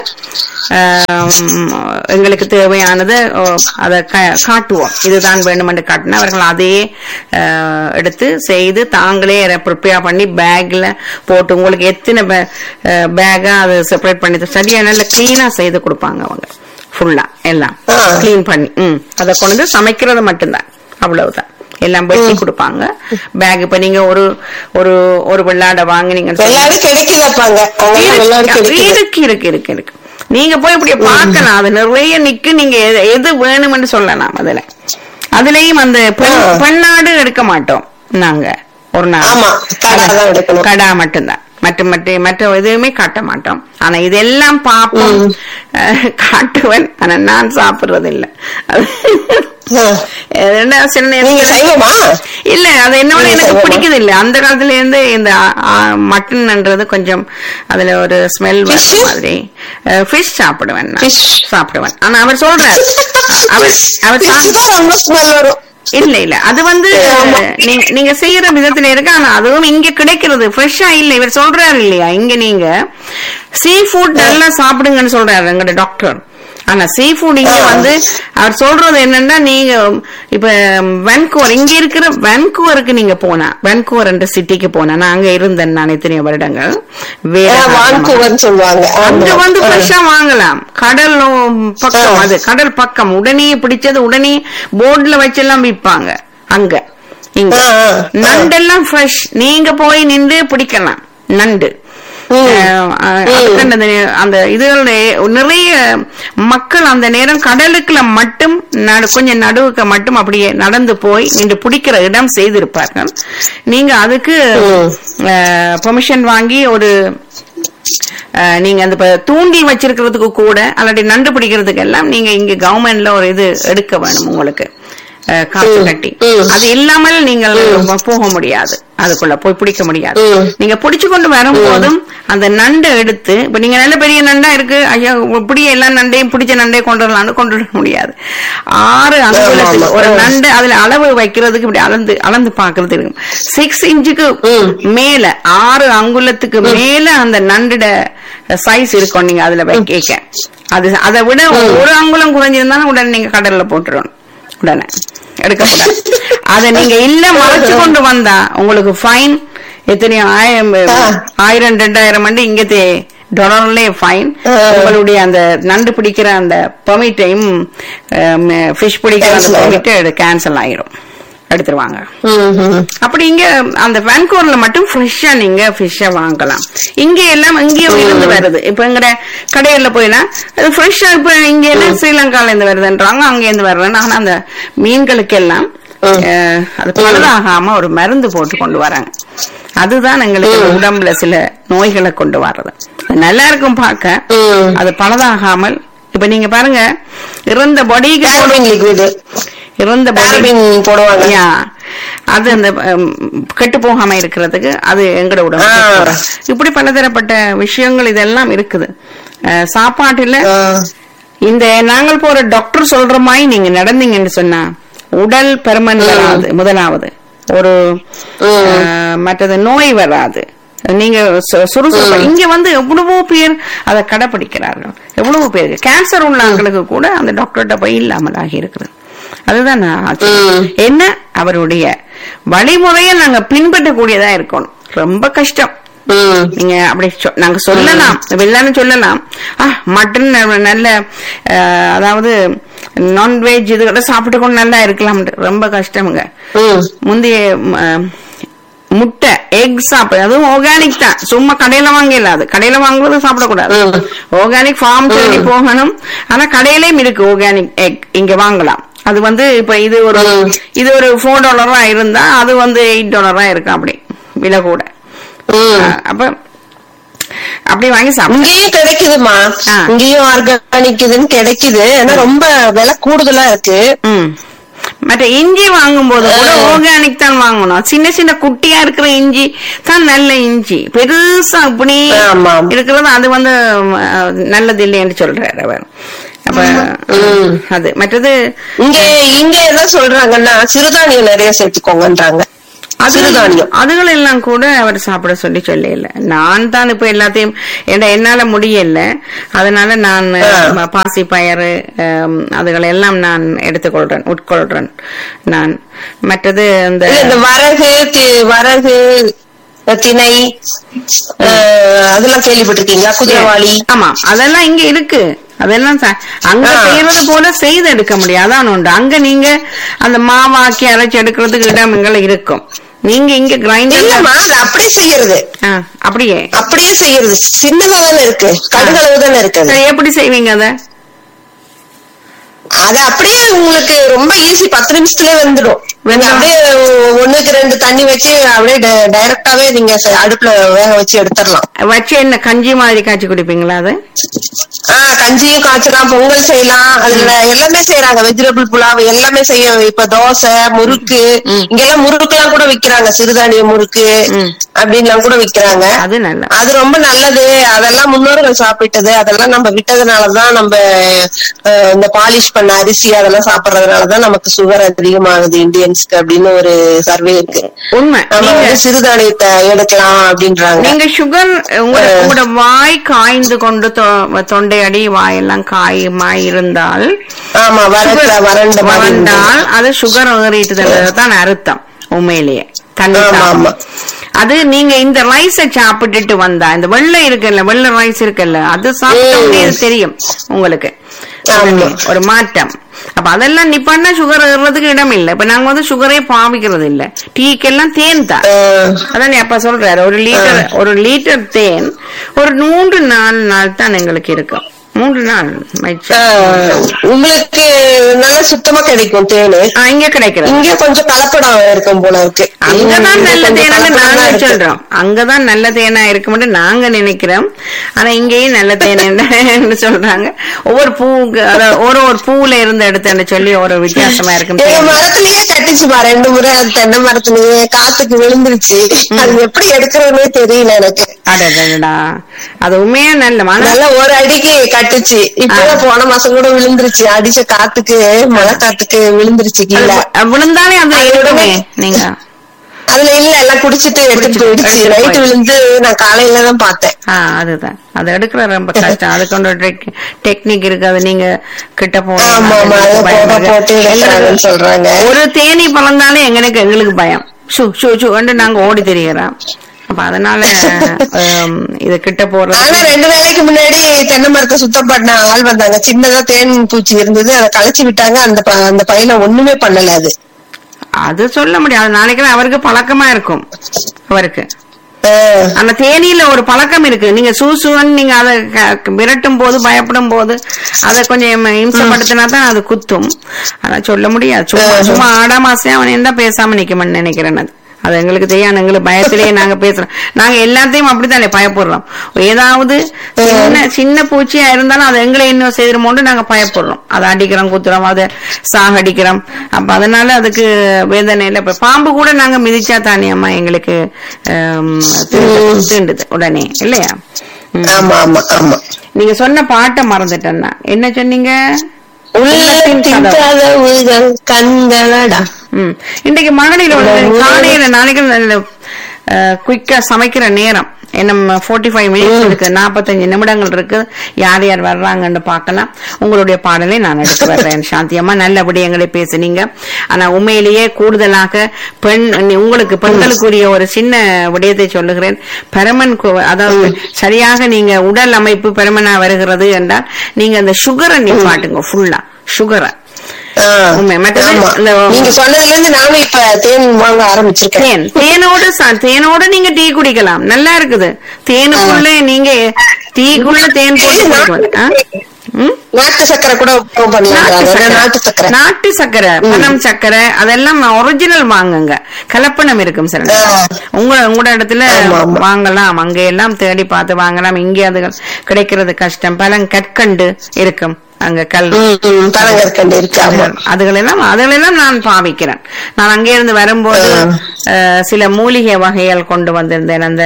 அஹ், எங்களுக்கு தேவையானது ஓ, அதை க- காட்டுவோம் இதுதான் வேணுமென்று காட்டினா அவர்கள் அதையே அஹ், எடுத்து செய்து தாங்களே ப்ரிப்பேர் பண்ணி பேக்ல போட்டு உங்களுக்கு எத்தனை பேக்கா அதை செப்பரேட் பண்ணி சரியா நல்ல கிளீனா செய்து கொடுப்பாங்க அவங்க ஃபுல்லா எல்லாம் ஆ. க்ளீன் பண்ணி ம் அதை கொண்டு வந்து சமைக்கிறது மட்டும்தான் அவ்வளவுதான் எல்லாம் வெட்டி கொடுப்பாங்க பேக் இப்ப நீங்க ஒரு ஒரு ஒரு வெள்ளாடை வாங்குனீங்கன்னு சொன்னா- வெள்ளாடு கிடைக்குதாப்பாங்க அங்கெல்லாம் வெள்ளாடு இருக்கு கிடைக்குது இருக்கு இருக்கு இருக்கு இருக்கு நீங்க போய் இப்படி பார்க்கலாம் அது நிறைய நிக்கு நீங்க எது- எது வேணும்னு சொல்லலாம் அதுல அதுலயும் அந்த பெண் ஆ. பெண்ணாடு எடுக்க மாட்டோம் நாங்க ஒரு நாள் ஆமா கடை தான் எடுக்கணும் கடா மட்டும்தான் மற்ற மற்ற மற்ற எதுவுமே காட்ட மாட்டோம் ஆனா இதெல்லாம் பாப்போம் அஹ், காட்டுவேன் ஆனா நான் சாப்பிடுறது இல்ல அது ஆ. ரெண்டா சில நீங்க நேரத்துல சைவமா இல்ல அது என்னோட நீங்க எனக்கு சைவமா? பிடிக்குது இல்ல அந்த காலத்துல இருந்து இந்த மட்டன்ன்றது கொஞ்சம் அதுல ஒரு ஸ்மெல் வர Fish? மாதிரி ஃபிஷ் சாப்பிடுவேன் நான். Fish? சாப்பிடுவேன் ஆனா அவர் சொல்றார் அவர் அவர் Fish சா- தான் ரொம்ப ஸ்மெல் வரும் இல்ல இல்ல அது வந்து ஆமா. நீங்க நீங்க செய்யற விதத்துல இருக்கு ஆனா அதுவும் இங்க கிடைக்கிறது ஃப்ரெஷ்ஷா இல்ல இவர் சொல்றாரு இல்லையா இங்க நீங்க சீ ஃபுட் நல்லா சாப்பிடுங்கன்னு சொல்றாரு எங்கட டாக்டர் ஆனா சீ ஃபுட் இங்க ஆ. வந்து அவர் சொல்றது என்னன்னா நீங்க இப்ப வென்கூவர் இங்க இருக்கிற வென்கூவருக்கு நீங்க போனா வென்கூவர் என்ற சிட்டிக்கு போனா நான் அங்க இருந்தேன் நான் எத்தனையோ வருடங்கள் வேற காரணமா. வான்கூவர்னு சொல்லுவாங்க அங்க ஆமா. வந்து ஆ. ஃப்ரெஷ்ஷா வாங்கலாம் கடல் பக்கம் ஆ. அது கடல் பக்கம் உடனே பிடிச்சது உடனே போர்டுல வச்செல்லாம் விற்பாங்க அங்க இங்க ஆ, ஆ, ஆ. நண்டெல்லாம் ஃப்ரெஷ் நீங்க போய் நின்று பிடிக்கலாம் நண்டு ம். அஹ், அஹ், அதுக்கு அந்த நே- அந்த இதுல நிறைய மக்கள் அந்த நேரம் கடலுக்குள்ள மட்டும் நடு- கொஞ்சம் நடுவுக்கு மட்டும் அப்படியே நடந்து போய் நின்று பிடிக்கிற இடம் செய்திருப்பார்கள் நீங்க அதுக்கு ம். பெர்மிஷன் வாங்கி ஒரு அஹ், நீங்க அந்த ப- தூண்டி வச்சிருக்கிறதுக்கு கூட அல்லாட்டி நண்டு பிடிக்கிறதுக்கு எல்லாம் நீங்க இங்க கவர்மெண்ட்ல ஒரு இது எடுக்க வேணும் உங்களுக்கு அஹ், காசு ம், கட்டி ம். அது இல்லாமல் நீங்கள் போக முடியாது அதுக்குள்ள போய் பிடிக்க முடியாது ம். நீங்க பிடிச்சு கொண்டு வரும்போதும் அந்த நண்டை எடுத்து இப்ப நீங்க நல்ல பெரிய நண்டா இருக்கு ஐயா இப்படியே எல்லா நண்டையும் பிடிச்ச நண்டையும் கொண்டு வரலாம்னு கொண்டு வர முடியாது ஆறு அங்குலத்துக்கு ஆமா. ஒரு ஆ. நண்டு அதுல அளவு வைக்கிறதுக்கு இப்படி அளந்து அளந்து பாக்குறது இருக்கும் சிக்ஸ் இன்ச்சுக்கு ம். மேல ஆறு அங்குலத்துக்கு மேல அந்த நண்டுட சைஸ் இருக்கும் நீங்க அதுல வைக்க அது அதை விட ஒரு அங்குலம் குறைஞ்சிருந்தாலும் உடனே நீங்க கடல்ல போட்டுறணும் உடனே எடுக்கக்கூடாது அதை நீங்க இல்ல மறைச்சு கொண்டு வந்தா உங்களுக்கு ஃபைன் எத்தனையோ ஆயிரம் ஆ. ஆயிரம் ரெண்டாயிரம் வந்து இங்க டாலர்லயே ஃபைன் ஆ. உங்களுடைய அந்த நண்டு பிடிக்கிற அந்த பெர்மிட்டையும் ஃபிஷ் பிடிக்கிற அந்த Cancel ஆயிரும். பெர்மிட் கேன்சல் ஆயிரும் எடுத்துருவாங்க ம், ம். அப்படி இங்க அந்த வேன்கூர்ல மட்டும் ஃப்ரெஷ்ஷா நீங்க ஃபிஷ்ஷ வாங்கலாம் இங்க எல்லாம் இங்கேயும் இருந்து வருது இப்ப எங்கட கடையில போயினா அது ஃப்ரெஷ்ஷா இப்ப இங்க எல்லாம் ஸ்ரீலங்கால இருந்து வருதுன்றாங்க அங்க இருந்து வருதுன்னு ஆனா அந்த மீன்களுக்கு எல்லாம் ம். அஹ், அது பழுதாகாம ஒரு மருந்து போட்டு கொண்டு வராங்க அதுதான் எங்களுக்கு உடம்புல சில நோய்களை கொண்டு வர்றது அது நல்லா இருக்கும் பார்க்க ம். அது பழுதாகாமல் இப்ப நீங்க பாருங்க இறந்த பொடிக்கு Paraben liquid. இறந்த பொடி Paraben போடுவாங்க யா. அது அந்த கெட்டு போகாம இருக்கிறதுக்கு அது எங்கட உடம்பு ஆ. இப்படி பலதரப்பட்ட விஷயங்கள் இதெல்லாம் இருக்குது அஹ், சாப்பாட்டுல ஆ. இந்த நாங்கள் போற டாக்டர் சொல்ற மாதிரி நீங்க நடந்தீங்கன்னு சொன்னா உடல் பருமன் வராது முதலாவது ஒரு ம். அஹ், மற்றது நோய் வராது நீங்க சு- சுறுசுறுப்பா இங்க வந்து எவ்வளவோ பேர் அதை கடைபிடிக்கிறார்கள் எவ்வளவோ பேருக்கு கேன்சர் உள்ள ஆட்களுக்கு கூட அந்த டாக்டர்கிட்ட போய் இல்லாமல் ஆகி இருக்குது அதுதான் நான் ஆச்சரியம். ம். என்ன அவருடைய வழிமுறையை நாங்க பின்பற்றக்கூடியதா இருக்கணும் ரொம்ப கஷ்டம் ம். நீங்க அப்படி சொ- நாங்க சொல்லலாம் வெள்ளான்னு சொல்லலாம் ஆ மட்டன் ந- நல்ல அஹ், அதாவது நான்வெஜ் இது கூட சாப்பிட்டு கொண்டு நல்லா இருக்கலாம் ரொம்ப கஷ்டமுங்க ம். முந்தைய ம, முட்டை எக் சாப்பிடு அதுவும் ஆர்கானிக் தான் சும்மா கடையில வாங்கல அது கடையில வாங்குறது சாப்பிடக்கூடாது ம். ஆர்கானிக் ஃபார்ம் தேடி போகணும் ஆனா கடையிலயும் இருக்கு ஆர்கானிக் எக் இங்க வாங்கலாம் அது வந்து இப்ப இது ஒரு ம். இது ஒரு ஃபோர் டாலரா இருந்தா அது வந்து எயிட் டாலரா இருக்கும் அப்படி விலை கூட ம். அஹ் அப்ப அப்படி வாங்கி சாப்பிடு இங்கேயும் கிடைக்குதுமா ஆ. இங்கேயும் ஆர்கானிக் இதுன்னு கிடைக்குது ஆனா ரொம்ப விலை கூடுதலா இருக்கு ம் மற்ற இஞ்சி வாங்கும் போது கூட ஆர்கானிக் தான் வாங்கணும் சின்ன சின்ன குட்டியா இருக்கிற இஞ்சி தான் நல்ல இஞ்சி பெருசா இப்படி ஆமா. இருக்கிறது அது வந்து அஹ், நல்லது இல்லைன்னு சொல்றாரு அவர் அப்ப ம். அது மற்றது இங்க இங்க என்ன சொல்றாங்கன்னா சிறுதானியம் நிறைய சேர்த்துக்கோங்கன்றாங்க சிறுதானியம் அதுகள் எல்லாம் கூட அவர் சாப்பிட சொல்லி சொல்லல நான் தான் இப்ப எல்லாத்தையும் ஏன்னா என்னால முடியல அதனால நான் ஆ. பாசி பயறு அதுகள் எல்லாம் நான் எடுத்துக்கொள்றேன் உட்கொள்றேன் நான் மற்றது இந்த இல்ல, இந்த வரகு தி- வரகு திணை அஹ், அதெல்லாம் கேள்விப்பட்டிருக்கீங்களா குதிரவாளி ஆமா அதெல்லாம் இங்க இருக்கு அதெல்லாம் ச- அங்க ஆ. செய்யறது போல செய்து எடுக்க முடியாது அதான் உண்டு அங்க நீங்க அந்த மாவாக்கி அரைச்சு எடுக்கிறதுக்கு இடங்கள் இருக்கும் நீங்க இங்க கிரைண்டர் இல்லம்மா அது அப்படியே செய்யறது அப்படியே அப்படியே செய்யறது சின்னதா தானே இருக்கு கடுகளவு தானே இருக்கு அது. சரி, எப்படி செய்வீங்க அத அது அப்படியே உங்களுக்கு ரொம்ப ஈஸி பத்து நிமிஷத்துலயே வந்துடும் நீங்க வெந்துடும். அப்படியே ஒண்ணுக்கு ரெண்டு தண்ணி வச்சு அப்படியே டைரக்டாவே நீங்க ச- அடுப்புல வேக வச்சு எடுத்துடலாம் வச்சு என்ன கஞ்சி மாதிரி காய்ச்சி குடிப்பீங்களா அது ஆஹ் கஞ்சியும் காய்ச்சலாம் பொங்கல் செய்யலாம் அதுல எல்லாமே செய்யறாங்க வெஜிடபிள் புலாவ் எல்லாமே செய்ய இப்ப தோசை முறுக்கு ம். இங்கெல்லாம் முறுக்கு எல்லாம் கூட விக்கிறாங்க சிறுதானிய முறுக்கு ம். அப்படின்லாம் கூட விக்கிறாங்க அது நல்ல அது ரொம்ப நல்லது அதெல்லாம் முன்னோர்கள் சாப்பிட்டது அதெல்லாம் நம்ம விட்டதுனாலதான் நம்ம அஹ், இந்த பாலிஷ் பண்ண அரிசி அதெல்லாம் சாப்பிடறதுனாலதான் நமக்கு சுகர் அதிகமாகுது இந்தியன்ஸ்க்கு அப்படின்னு ஒரு சர்வே இருக்கு உண்மை நம்ம நீங்க வந்து சிறுதானியத்தை எடுக்கலாம் அப்படின்றாங்க நீங்க சுகர் உங்களோட உங்களோட வாய் காய்ந்து கொண்டு தொ- தொண்டை அடி வாயெல்லாம் காயமாய் இருந்தால் ஆமா வறட்ல சுகர் வறண்ட மாதிரி இருந்தது. வறண்டால் அது சுகர் ஏறிட்டுதுன்றது தான் அர்த்தம் உண்மையிலேயே தண்ணி ஆமா, சாப்பிடும். ஆமா. அது நீங்க இந்த ரைஸ சாப்பிட்டுட்டு வந்தா இந்த வெள்ளை இருக்குல்ல வெள்ளை ரைஸ் இருக்குல்ல அது சாப்பிட்டோம்னே இது தெரியும் உங்களுக்கு ஆமா. ஒரு மாற்றம் அப்ப அதெல்லாம் நிப்பாட்டினா சுகர் ஏறுறதுக்கு இடம் இல்ல இப்ப நாங்க வந்து சுகரே பாவிக்கிறது இல்ல டீக்கெல்லாம் தேன் தான் அஹ், அதான் அப்பா சொல்றாரு ஒரு லிட்டர் ஒரு லிட்டர் தேன் ஒரு மூன்று நாலு நாள் தான் எங்களுக்கு இருக்கும் மூன்று நாள் மிச்சம். அஹ், உங்களுக்கு நல்லா சுத்தமா கிடைக்கும் தேனு ஆ, இங்க கிடைக்கிறது இங்க கொஞ்சம் கலப்படம் இருக்கும் போல இருக்கு அங்கதான் இங்க நல்ல கொஞ்சம் தேனான்னு கலப்படம் தான் நாங்க இருக்கு. சொல்றோம் அங்கதான் நல்ல தேனா இருக்கும்னு நாங்க நினைக்கிறோம் ஆனா இங்கேயும் நல்ல தேன் சொல்றாங்க ஒவ்வொரு பூவுக்கு அதாவது ஒரு ஒரு பூவுல இருந்து எடுத்தேன்னு சொல்லி ஒரு வித்தியாசமா இருக்கும் எங்க தேன். மரத்திலேயே கட்டிச்சுப்பா ரெண்டு முறை அது தென்னை மரத்திலேயே காத்துக்கு விழுந்துருச்சு அது எப்படி எடுக்கிறதுனே தெரியல எனக்கு அடடடடா அது உண்மையா நல்ல மன நல்லா ஒரு அடிக்கு கட்டுச்சு இப்பதான் போன மாசம் கூட விழுந்துருச்சு அடிச்ச காத்துக்கு மழை காத்துக்கு விழுந்துருச்சு கீழே விழுந்தாலே அது அது இருக்குமே உடனே- நீங்க அதுல இல்ல எல்லாம் குடிச்சிட்டு எடுத்துட்டு குடிச்சிட்டு, போயிடுச்சு எடுத்துட்டு நைட்டு போயிடுச்சு. விழுந்து நான் காலையில தான் பார்த்தேன் ஆ அதுதான் அது எடுக்கிற ரொம்ப கஷ்டம் அதுக்கு ஒரு டெக்னிக் இருக்கு அது நீங்க கிட்ட போனா ஆமா ஆமா அதை போட போட்டு எடுக்கிறாங்கன்னு சொல்றாங்க ஒரு தேனி பழந்தாலே எங்களுக்கு எங்களுக்கு பயம் ஷூ ஷூ ஷூ நாங்க ஓடி தெரிகிறோம் அப்ப அதனால ஹம், இது கிட்ட ஆனா போறது ரெண்டு நாளைக்கு முன்னாடி தென்னை மரத்தை சுத்தம் பண்ண ஆள் வந்தாங்க சின்னதா தேன் பூச்சி இருந்தது அதை களைச்சு விட்டாங்க அந்த ப- அந்த பையனை ஒண்ணுமே பண்ணல அது அது சொல்ல முடியாது நாளைக்கு அவருக்கு பழக்கமா இருக்கும் அவருக்கு ஆஹ் அந்த தேனியில ஒரு பழக்கம் இருக்கு நீங்க சூசுவன் நீங்க அதை க- விரட்டும் போது பயப்படும் போது அதை கொஞ்சம் இம்சப்படுத்தினா தான் அது குத்தும் அதான் சொல்ல முடியாது சும்மா சும்மா ஆடாமாசே அவன் என்ன பேசாம நிக்கணும்னு நினைக்கிறேன் அது அது எங்களுக்கு தெரியாது எங்களுக்கு பயத்திலேயே நாங்க பேசுறோம் நாங்க எல்லாத்தையும் அப்படித்தானே பயப்படுறோம் ஏதாவது சின்ன சின்ன பூச்சியா இருந்தாலும் அது எங்களை இன்னும் செய்திருமோன்னு நாங்க பயப்படுறோம் அதை அடிக்கிறோம் குத்துறோம் அதை சாகடிக்கிறோம் அப்ப அதனால அதுக்கு வேதனை இல்லை இப்ப பாம்பு கூட நாங்க மிதிச்சா தானே அம்மா எங்களுக்கு ஆம், தீண்டு- தீண்டுது உடனே இல்லையா ம். ஆமா ஆமா ஆமா நீங்க சொன்ன பாட்டை மறந்துட்டேன்னா என்ன சொன்னீங்க உள்ளத்தின் கதவுகள் கண்களடா ம். இன்றைக்கு மகளிர் வந்து காலையில நாளைக்கு குயிக்கா சமைக்கிற நேரம் என்ன ஃபோர்ட்டி ஃபைவ் மினிட்ஸ் இருக்கு நாற்பத்தஞ்சு நிமிடங்கள் இருக்கு யார் யார் வர்றாங்கன்னு பார்க்கலாம் உங்களுடைய பாடலை நான் எடுத்து வர்றேன் சாந்தியம்மா நல்லபடி எங்களை பேசுனீங்க ஆனா உண்மையிலேயே கூடுதலாக பெண் நீ- உங்களுக்கு பெண்களுக்குரிய ஒரு சின்ன விடயத்தை சொல்லுகிறேன் பெருமன் கு- அதாவது சரியாக நீங்க உடல் அமைப்பு பெருமனா வருகிறது என்றால் நீங்க அந்த சுகரை நிப்பாட்டுங்க ஃபுல்லா சுகரை ஆஹ் உண்மை. மற்றது ஆமா. இந்த- நீங்க சொன்னதுல இருந்து நானும் இப்ப தேன் வாங்க ஆரம்பிச்சிருக்கேன் தேன் தேனோட ச- தேனோட நீங்க டீ குடிக்கலாம் நல்லா இருக்குது தேனுக்குள்ள நீங்க டீக்குள்ள தேன் போட்டு குடிக்கலாம் ஆ? ம்? நாட்டு சக்கரை கூட உபயோகம் பண்ணலாம் நாட்டு அதான் நாட்டு சக்கரை சக்கரை நாட்டு சக்கரை பனம் சக்கரை அதெல்லாம் ஒரிஜினல் வாங்குங்க கலப்பணம் இருக்கும் சார் ஆ. உங்க உங்களோட இடத்துல ஆமா, ஆமா. வாங்கலாம் அங்க எல்லாம் தேடி பார்த்து வாங்கலாம் இங்கே அது கிடைக்கிறது கஷ்டம் பழம் கற்கண்டு இருக்கும் அங்க கல் ம், ம், பனங்கற்கண்டு இருக்கு ஆமா அதுகளெல்லாம் அதுகளெல்லாம் நான் பாவிக்கிறேன் நான் அங்கே இருந்து வரும்போது அஹ், சில மூலிகை வகைகள் கொண்டு வந்திருந்தேன் அந்த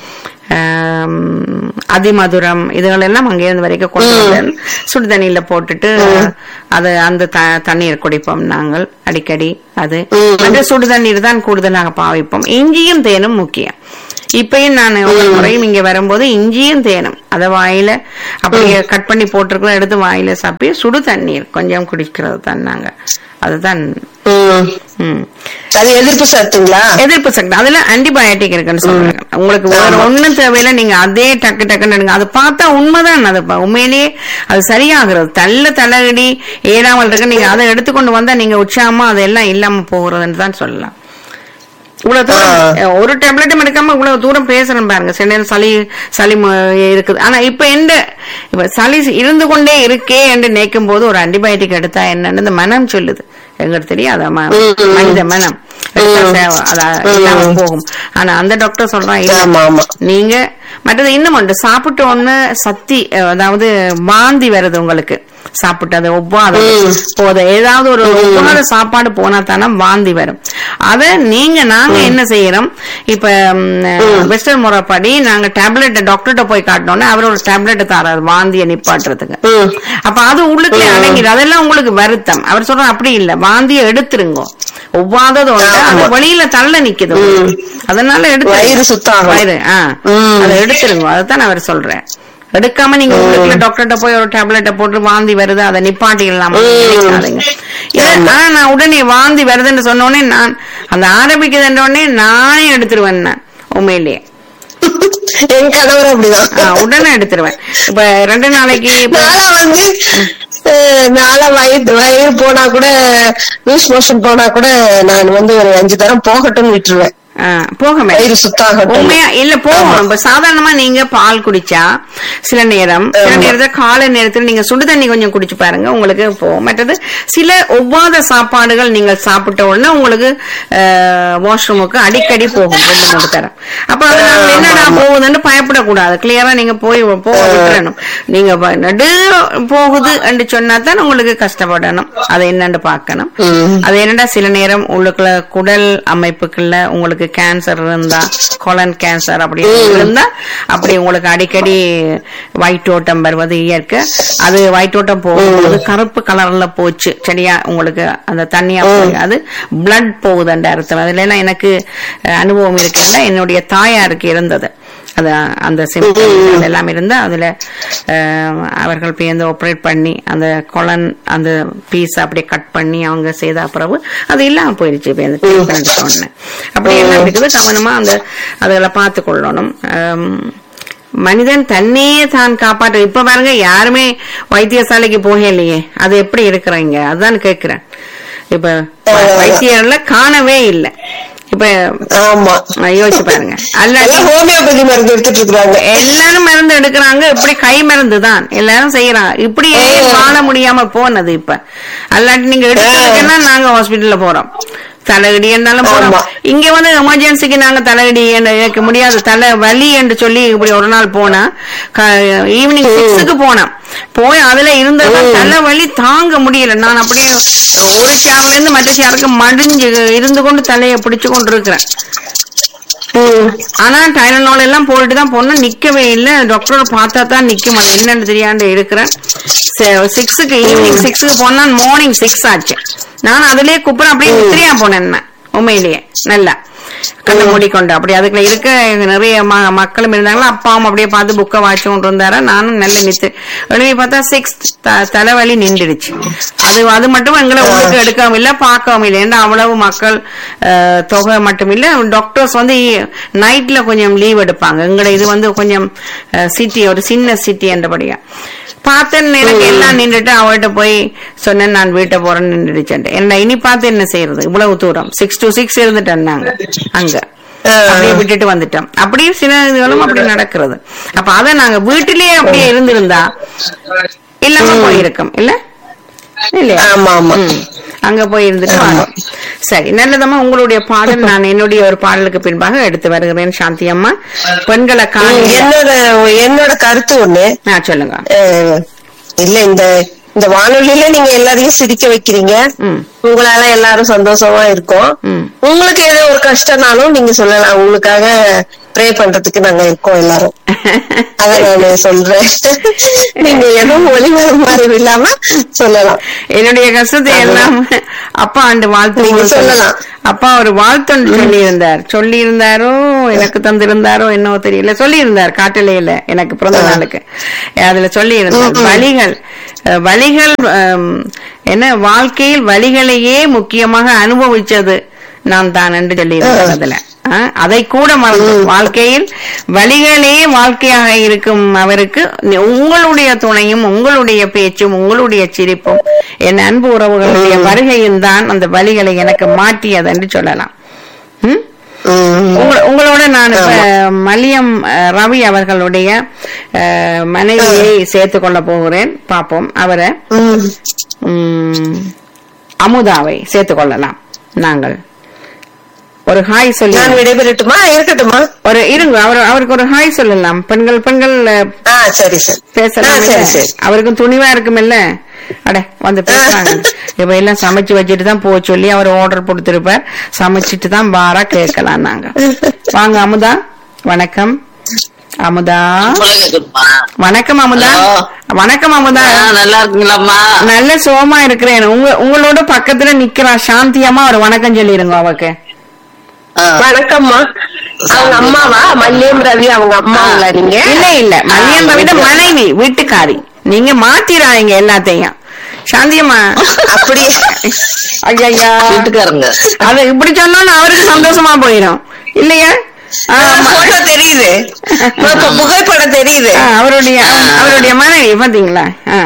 ஆம், அதிமதுரம் இதுகளெல்லாம் அங்கே இருந்து வரைக்கும் கொண்டு வந்தேன் சுடு தண்ணியில போட்டுட்டு அது அந்த த- தண்ணீர் குடிப்போம் நாங்கள் அடிக்கடி அது அந்த சுடு தண்ணீர் தான் கூடுதலாக பாவிப்போம் இஞ்சியும் தேனும் முக்கியம் இப்பயும் நான் ஒரு முறையும் இங்க வரும்போது இஞ்சியும் தேனும் அத வாயில அப்படியே கட் பண்ணி போட்டிருக்கிறோம் எடுத்து வாயில சாப்பி சுடு தண்ணீர் கொஞ்சம் குடிக்கிறது தான் நாங்க அதுதான் ம். ம். அது எதிர்ப்பு சத்துங்களா எதிர்ப்பு சக்தி அதுல ஆன்டிபயோட்டிக் இருக்குன்னு சொல்றாங்க உங்களுக்கு வேற ஒண்ணும் தேவையில்ல நீங்க அதே டக்கு டக்குன்னு எடுங்க அது பார்த்தா உண்மைதான் அது ப- உண்மையிலேயே அது சரியாகிறது தள்ள தலையடி ஏறாமல் இருக்கு நீங்க அதை எடுத்துக்கொண்டு வந்தா நீங்க உற்சாகமா அதெல்லாம் இல்லாம போகிறதுன்னு தான் சொல்லலாம் இவ்வளவு தூரம் அஹ், ஒரு டேப்லெட்டும் எடுக்காம இவ்வளவு தூரம் பேசுறேன் பாருங்க சில நேரம் சளி சளி ம- இருக்குது ஆனா இப்ப எந்த இப்ப சளி இருந்து கொண்டே இருக்கே என்று நினைக்கும் போது ஒரு ஆன்டிபயோட்டிக் எடுத்தா என்னன்னு இந்த மனம் சொல்லுது எங்களுக்கு தெரியாத மனித மனம் எடுத்தா சே- அது இல்லாம போகும் ஆனா அந்த டாக்டர் சொல்றான் இல்ல ஆமா ஆமா நீங்க மற்றது இன்னும் ஒன்று சாப்பிட்ட ஒண்ணு சத்தி அஹ், அதாவது வாந்தி வருது உங்களுக்கு சாப்பிட்டு அது ஒவ்வாத போத ஏதாவது ஒரு ஒவ்வாத சாப்பாடு போனா தானே வாந்தி வரும் அத நீங்க நாங்க என்ன செய்யறோம் இப்ப வெஸ்டர்ன் முறைப்படி நாங்க டேப்லெட் டாக்டர்கிட்ட போய் காட்டினோம்னா அவர் ஒரு டேப்லெட் தராரு வாந்தியை நிப்பாட்டுறதுக்கு ம். அப்ப அது உள்ளுக்குள்ளே அடங்கிடு அதெல்லாம் உங்களுக்கு வருத்தம் அவர் சொல்ற அப்படி இல்ல வாந்தியை எடுத்துருங்க ஒவ்வாதது ஒன்று அது வெளியில தள்ள நிக்குது உங்களுக்கு. அதனால எடுத்து வயிறு சுத்தம் ஆகும். வயிறு ஆ ம். அதை எடுத்துருங்க அதைத்தான் அவர் சொல்றேன் எடுக்காம நீங்க உங்களுக்கு டாக்டர்கிட்ட போய் ஒரு டேப்லெட்டை போட்டு வாந்தி வருது அதை நிப்பாட்டிடலாம் நினைக்காதீங்க இல்ல, ஆனா நான் உடனே வாந்தி வருதுன்னு சொன்ன உடனே நான் அந்த ஆரம்பிக்குதுன்ற உடனே நானே எடுத்துருவேன் நான் உண்மையிலேயே என் கணவர் அப்படிதான் ஆ, உடனே எடுத்துருவேன் இப்ப ரெண்டு நாளைக்கு இப்ப நாளா வந்து அஹ், நாளா வயிறு வயிறு போனா கூட லூஸ் மோஷன் போனா கூட நான் வந்து ஒரு அஞ்சு தரம் போகட்டும்னு விட்டுருவேன் ஆ, போகமே வயிறு சுத்தாகட்டும் உண்மையா இல்ல போகும் இப்ப சாதாரணமா நீங்க பால் குடிச்சா சில நேரம் சில நேரத்துல காலை நேரத்துல நீங்க சுடு தண்ணி கொஞ்சம் குடிச்சு பாருங்க உங்களுக்கு போகும் மற்றது சில ஒவ்வாத சாப்பாடுகள் நீங்கள் சாப்பிட்ட உடனே உங்களுக்கு வாஷ்ரூமுக்கு அடிக்கடி போகும் ரெண்டு மூணு தரம் அப்ப அது நாங்க என்னடா போகுதுன்னு பயப்படக்கூடாது கிளியரா நீங்க போய் போக விட்டுறணும் நீங்க ப- நடு போகுது என்று சொன்னா தான் உங்களுக்கு கஷ்டப்படணும் அதை என்னன்னு பார்க்கணும் ம். அது என்னடா சில நேரம் உள்ளுக்குள்ள குடல் அமைப்புக்குள்ள உங்களுக்கு கேன்சர் இருந்தா கொலன் கேன்சர் அப்படி இருந்தா அப்படி உங்களுக்கு அடிக்கடி வயிற்றோட்டம் வருவது இயற்கை அது வயிற்றோட்டம் போகும்போது கருப்பு கலர்ல போச்சு சரியா உங்களுக்கு அந்த தண்ணியா போய் அது பிளட் போகுதுன்ற அர்த்தம் அதுல எல்லாம் எனக்கு அஹ், அனுபவம் இருக்குன்னா என்னுடைய தாயாருக்கு இருந்தது அது அந்த சிம்டம் எல்லாம் இருந்தா அதுல அஹ், அவர்கள் போய் அந்த ஆப்ரேட் பண்ணி அந்த கொலன் அந்த பீஸ் அப்படியே கட் பண்ணி அவங்க செய்த பிறகு அது இல்லாம போயிருச்சு இப்ப அந்த ட்ரீட்மெண்ட் சொன்னேன் அப்படி எல்லாம் இருக்குது கவனமா அந்த அதெல்லாம் பார்த்து கொள்ளணும் அம், மனிதன் தன்னையே தான் காப்பாற்ற இப்ப பாருங்க யாருமே வைத்தியசாலைக்கு போகலையே அது எப்படி இருக்கிறீங்க அதுதான் கேக்குறேன் இப்ப வைத்தியர்ல காணவே இல்லை இப்ப ஆமா அஹ், யோசிச்சு பாருங்க அல்லாட்டி எல்லாம் ஹோமியோபதி மருந்து எடுத்துட்டு இருக்காங்க எல்லாரும் மருந்து எடுக்கிறாங்க இப்படி கை மருந்து தான் எல்லாரும் செய்யறாங்க இப்படியே வாழ முடியாம போனது இப்ப அல்லாட்டி நீங்க எடுக்கிறதுக்குன்னா நாங்க ஹாஸ்பிட்டல்ல போறோம் தலையடி என்னாலும் போறோம் ஆமா. இங்க வந்து எமர்ஜென்சிக்கு நாங்க தலையடி என்று எனக்கு முடியாது தலை வலி என்று சொல்லி இப்படி ஒரு நாள் போனா ஈவினிங் சிக்ஸுக்கு போனேன் போய் அதுல இருந்தது தலை வலி தாங்க முடியல நான் அப்படியே ஒரு சேர்ல இருந்து மற்ற சேருக்கு மடிஞ்சு இருந்து கொண்டு தலையை பிடிச்சு கொண்டு இருக்கிறேன் ம். ஆனா டைலனால் எல்லாம் போட்டுட்டு தான் போனோம் நிக்கவே இல்ல டாக்டர் பார்த்தா தான் நிக்கும் அது என்னன்னு தெரியாண்டு இருக்கிறேன் சிக்ஸுக்கு ஈவினிங் சிக்ஸுக்கு போனா மார்னிங் சிக்ஸ் ஆச்சு நான் அதுலயே குப்புறம் அப்படியே நித்திரையா போனேன் நான், உண்மையிலேயே நல்லா கண்ணை மூடிக்கொண்டு அப்படி அதுக்குள்ள இருக்க நிறைய ம- மக்களும் இருந்தாங்களா அப்பாவும் அப்படியே பார்த்து புக்கை வாட்சி கொண்டு வந்தாரா நானும் நல்ல நித்து எழுதி பார்த்தா சிக்ஸ் தலைவலி நின்றுடுச்சு அது அது மட்டும் எங்களை உள்ளுக்கு எடுக்கவும் இல்லை பார்க்கவும் இல்லை ஏன்னா அவ்வளவு மக்கள் அஹ், தொகை மட்டும் இல்ல டாக்டர்ஸ் வந்து நைட்ல கொஞ்சம் லீவ் எடுப்பாங்க எங்களை இது வந்து கொஞ்சம் சிட்டி ஒரு சின்ன சிட்டி என்றபடியா பார்த்தேன் எனக்கு எல்லாம் நின்றுட்டு அவர்கிட்ட போய் சொன்னேன் நான் வீட்டை போறேன்னு நின்றுடுச்சேன் என்ன இனி பார்த்து என்ன செய்யறது இவ்வளவு தூரம் சிக்ஸ் டு சிக்ஸ் இருந்துட்டேன் நாங்க அங்க அப்படியே விட்டுட்டு வந்துட்டோம் அப்படியே சில இதுகளும் அப்படி நடக்கிறது அப்ப அத நாங்க வீட்டிலேயே அப்படியே இருந்திருந்தா இல்லாம போயிருக்கோம் இல்ல இல்லையா ஆமா ஆமா ம். அங்க போய் இருந்துட்டு வரோம் சரி நல்லதம்மா உங்களுடைய பாடல் நான் என்னுடைய ஒரு பாடலுக்கு பின்பாக எடுத்து வருகிறேன் சாந்தி அம்மா பெண்களை காண என்னோட என்னோட கருத்து ஒண்ணு சொல்லுங்க அஹ், இல்ல இந்த இந்த வானொலியில நீங்க எல்லாரையும் சிரிக்க வைக்கிறீங்க ம். உங்களால எல்லாரும் சந்தோஷமா இருக்கும் ம். உங்களுக்கு ஏதோ ஒரு கஷ்டம்னாலும் நீங்க சொல்லலாம் உங்களுக்காக ப்ரே பண்றதுக்கு நாங்க இருக்கோம் எல்லாரும் அத நான் சொல்றேன் நீங்க எதுவும் ஒளிமரம் மாதிரி இல்லாம சொல்லலாம் என்னுடைய கஷ்டத்தை எல்லாம் அப்பா ஆண்டு வாழ்த்து நீங்க உங்களுக்கு சொல்லலாம். அப்பா ஒரு வாழ்த்து சொல்லி இருந்தார் சொல்லி இருந்தாரோ எனக்கு தந்திருந்தாரோ என்னவோ தெரியல சொல்லி இருந்தார் காட்டலையில எனக்கு பிறந்த நாளுக்கு அதுல சொல்லி இருந்தார் வழிகள் அஹ், வழிகள் அம், என்ன வாழ்க்கையில் வழிகளையே முக்கியமாக அனுபவிச்சது நான் தான் என்று சொல்லி இருந்தார் அதுல ஆ, அதை கூட மறந்து வாழ்க்கையில் வழிகளே வாழ்க்கையாக இருக்கும் அவருக்கு நி- உங்களுடைய துணையும் உங்களுடைய பேச்சும் உங்களுடைய சிரிப்பும் என் அன்பு உறவுகளுடைய வருகையும் தான் அந்த வழிகளை எனக்கு மாற்றியது என்று சொல்லலாம் ம்? உம் உங்க- உங்களோட நான் இப்ப மல்லியம் அஹ், ரவி அவர்களுடைய அஹ், மனைவியை சேர்த்துக் கொள்ள போகிறேன் பாப்போம் அவரை உம் ம், அமுதாவை சேர்த்துக் கொள்ளலாம் நாங்கள் ஒரு ஹாய் சொல்லி நான் விடைபெறட்டுமா இருக்கட்டுமா ஒரு இருங்க அவர் அவருக்கு ஒரு ஹாய் சொல்லலாம் பெண்கள் பெண்கள் அஹ், ஆ சரி சரி பேசலாம் ஆ, சரி சரி அவருக்கும் துணிவா இருக்குமில்ல அட வந்து பேசுறாங்க இப்ப எல்லாம் சமைச்சு வச்சுட்டு தான் போக சொல்லி அவர் ஆர்டர் கொடுத்திருப்பார் சமைச்சிட்டு தான் பாரா கேட்கலாம் நாங்க வாங்க அமுதா வணக்கம் அமுதா கேக்குதுமா வணக்கம் அமுதா ஹலோ. வணக்கம் அமுதா நல்லா இருக்கீங்களாம்மா நல்ல சோமா இருக்கிறேன் உங்க உங்களோட பக்கத்துல நிக்கிறா சாந்தியம்மா ஒரு வணக்கம் சொல்லிருங்க அவக்கு ஆ. வணக்கம்மா அவங்க அம்மாவா மல்லியம் ரவி அவங்க அம்மாங்களா நீங்க இல்ல இல்ல மல்லியம் விட மனைவி வீட்டுக்காரி நீங்க மாத்திராங்க எல்லாத்தையும் சாந்தியம்மா அப்படியே ஐயா வீட்டுக்காரங்க அது இப்படி சொன்னோன்னு அவருக்கு சந்தோஷமா போயிடும் இல்லையா ஆ, ஆமா. போட்டோ தெரியுது இப்ப புகைப்படம் தெரியுது ஆ, அவருடைய அவருடைய மனைவி பாத்தீங்களா ஆ.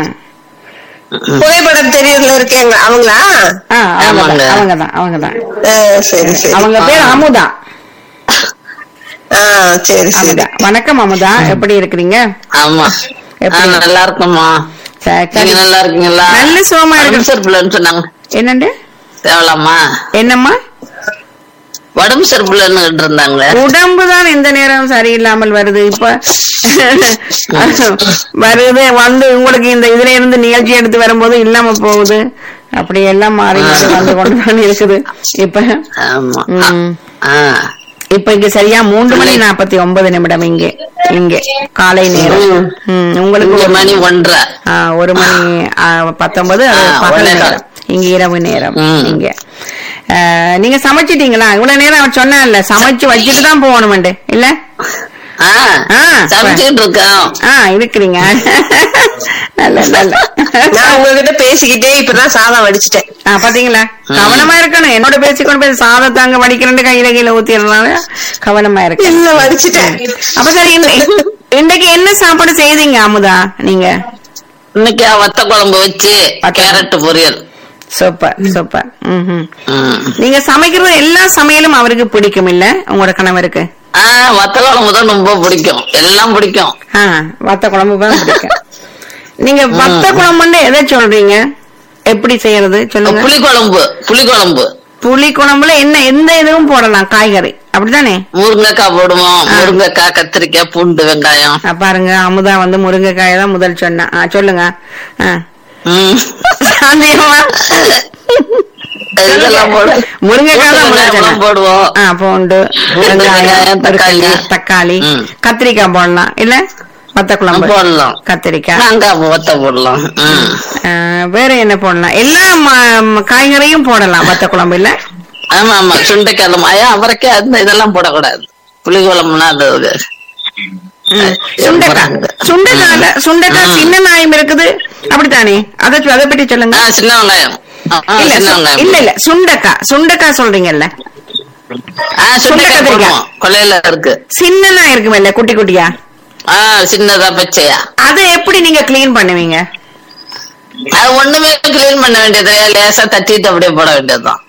புகைப்படம் தெரியுதுல இருக்கேங்க அவங்களா ஆ, அவங்கதான் ஆமாங்க. அவங்கதான் அவங்கதான் ஆ, சரி சரி அவங்க பேர் அமுதா ஆ சரி சரி அமுதா வணக்கம் அமுதா எப்படி இருக்கிறீங்க ஆமா எப்படி? ஆ, நல்லா இருக்கோம்மா சரி, சரி. நீங்க நல்லா இருக்கீங்களா நல்ல சுகமா இருக்கு. உடம்பு சரிப்பில்லைன்னு சொன்னாங்க என்னண்டு தேவலாமா என்னம்மா உடம்பு சரிப்பில்லைன்னு இருந்தாங்க உடம்பு தான் எந்த நேரம் சரியில்லாமல் வருது இப்ப வருது வந்து உங்களுக்கு இந்த இதுல இருந்து நிகழ்ச்சி எடுத்து வரும்போது இல்லாம போகுது அப்படி எல்லாம் மாறி மாறி வந்து கொண்டு தான் இருக்குது இப்ப ஆமா ம். ஆ இப்ப இங்க சரியா மூன்று மணி நாற்பத்தி ஒன்பது நிமிடம் இங்கே இங்கே காலை நேரம் ம், உங்களுக்கு இங்க ஒரு மணி ஒன்றரை ஆ, ஒரு மணி ஆ, பத்தொன்பது அது ஆ, பகல் ஒன்னே கால். நேரம் இங்க இரவு நேரம் ம். இங்க ஆ, நீங்க சமைச்சிட்டீங்களா இவ்வளவு நேரம் அவன் சொன்னான்ல சமைச்சு வச்சுட்டு தான் போகணுமெண்டு இல்ல ஆ ஆ, சமைச்சுக்கிட்டு இருக்கோம் ஆ இருக்கிறீங்க நல்ல நல்ல நான் உங்ககிட்ட பேசிக்கிட்டே இப்பதான் சாதம் வடிச்சிட்டேன் ஆ, பாத்தீங்களா கவனமா இருக்கணும் என்னோட பேசிக்கொண்டு போய் சாதத்தை அங்க வடிக்கிறேன் கையில கீழே ஊத்திடுறாங்க கவனமா இருக்கு இல்ல வடிச்சிட்டேன் அப்ப சரி இன்னை- இன்னைக்கு என்ன சாப்பாடு செய்தீங்க அமுதா நீங்க இன்னைக்கு வத்த குழம்பு வச்சு கேரட் பொரியல் சூப்பர் சூப்பர் ம்ஹும். ம். நீங்க சமைக்கிறது எல்லா சமையலும் அவருக்கு பிடிக்கும் இல்ல உங்களோட கணவருக்கு ஆ வத்த குழம்பு தான் ரொம்ப பிடிக்கும் எல்லாம் பிடிக்கும் ஆ வத்த குழம்பு தான் பிடிக்கும் நீங்க வத்த குழம்புன்னு எதை சொல்றீங்க எப்படி செய்யறது சொல்லுங்க புளி குழம்பு புளி குழம்பு புளி குழம்புல என்ன எந்த இதுவும் போடலாம் காய்கறி அப்படிதானே முருங்கைக்காய் போடுவோம் முருங்கைக்காய் கத்திரிக்காய் பூண்டு வெங்காயம் ஆ, பாருங்க அமுதா வந்து முருங்கைக்காயை தான் முதல் சொன்னா ஆ, சொல்லுங்க ஆ. ம். சாந்தியம்மா இதெல்லாம் போடுவோம் முருங்கைக்காய் தான் முதல் வெங்காயம் சொன்னா. போடுவோம் ஆ, பூண்டு பூண்டு, வெங்காயம் வெங்காயம், தக்காளி. முருங்கைக்காய், தக்காளி ம். கத்திரிக்காய் போடலாம் இல்ல வத்த குழம்பு போடலாம் கத்திரிக்காய் மாங்காய் வத்த போடலாம் ம். ஆ, வேற என்ன போடலாம் எல்லா ம- ம- காய்கறியும் போடலாம் வத்த குழம்பு இல்ல ஆமா ஆமா சுண்டைக்காய் மாயா அவரைக்காய் அந்த இதெல்லாம் போடக்கூடாது புளி குழம்புனா அது இது. சுண்டைக்காய் சுண்டைக்காய்ல சுண்டைக்காய் சின்ன நாயம் இருக்குது அப்படித்தானே அதை சொ- அதை பற்றி ஆ, சொல்லுங்க சின்ன வெங்காயம் ஆ, ஆ, இல்ல சின்ன சு- வெங்காயம் இல்ல இல்ல சுண்டைக்காய் சுண்டைக்காய் சொல்றீங்கல்ல ஆ சுண்டைக்காய் கத்திரிக்காய். போடுவோம் கொள்ளையில இருக்கு சின்னதா இருக்குமில்ல குட்டி குட்டியா ஆ சின்னதா பச்சையா அதை எப்படி நீங்க கிளீன் பண்ணுவீங்க அது ஒண்ணுமே கிளீன் பண்ண வேண்டியது லேசா தட்டிட்டு அப்படியே போட வேண்டியதுதான்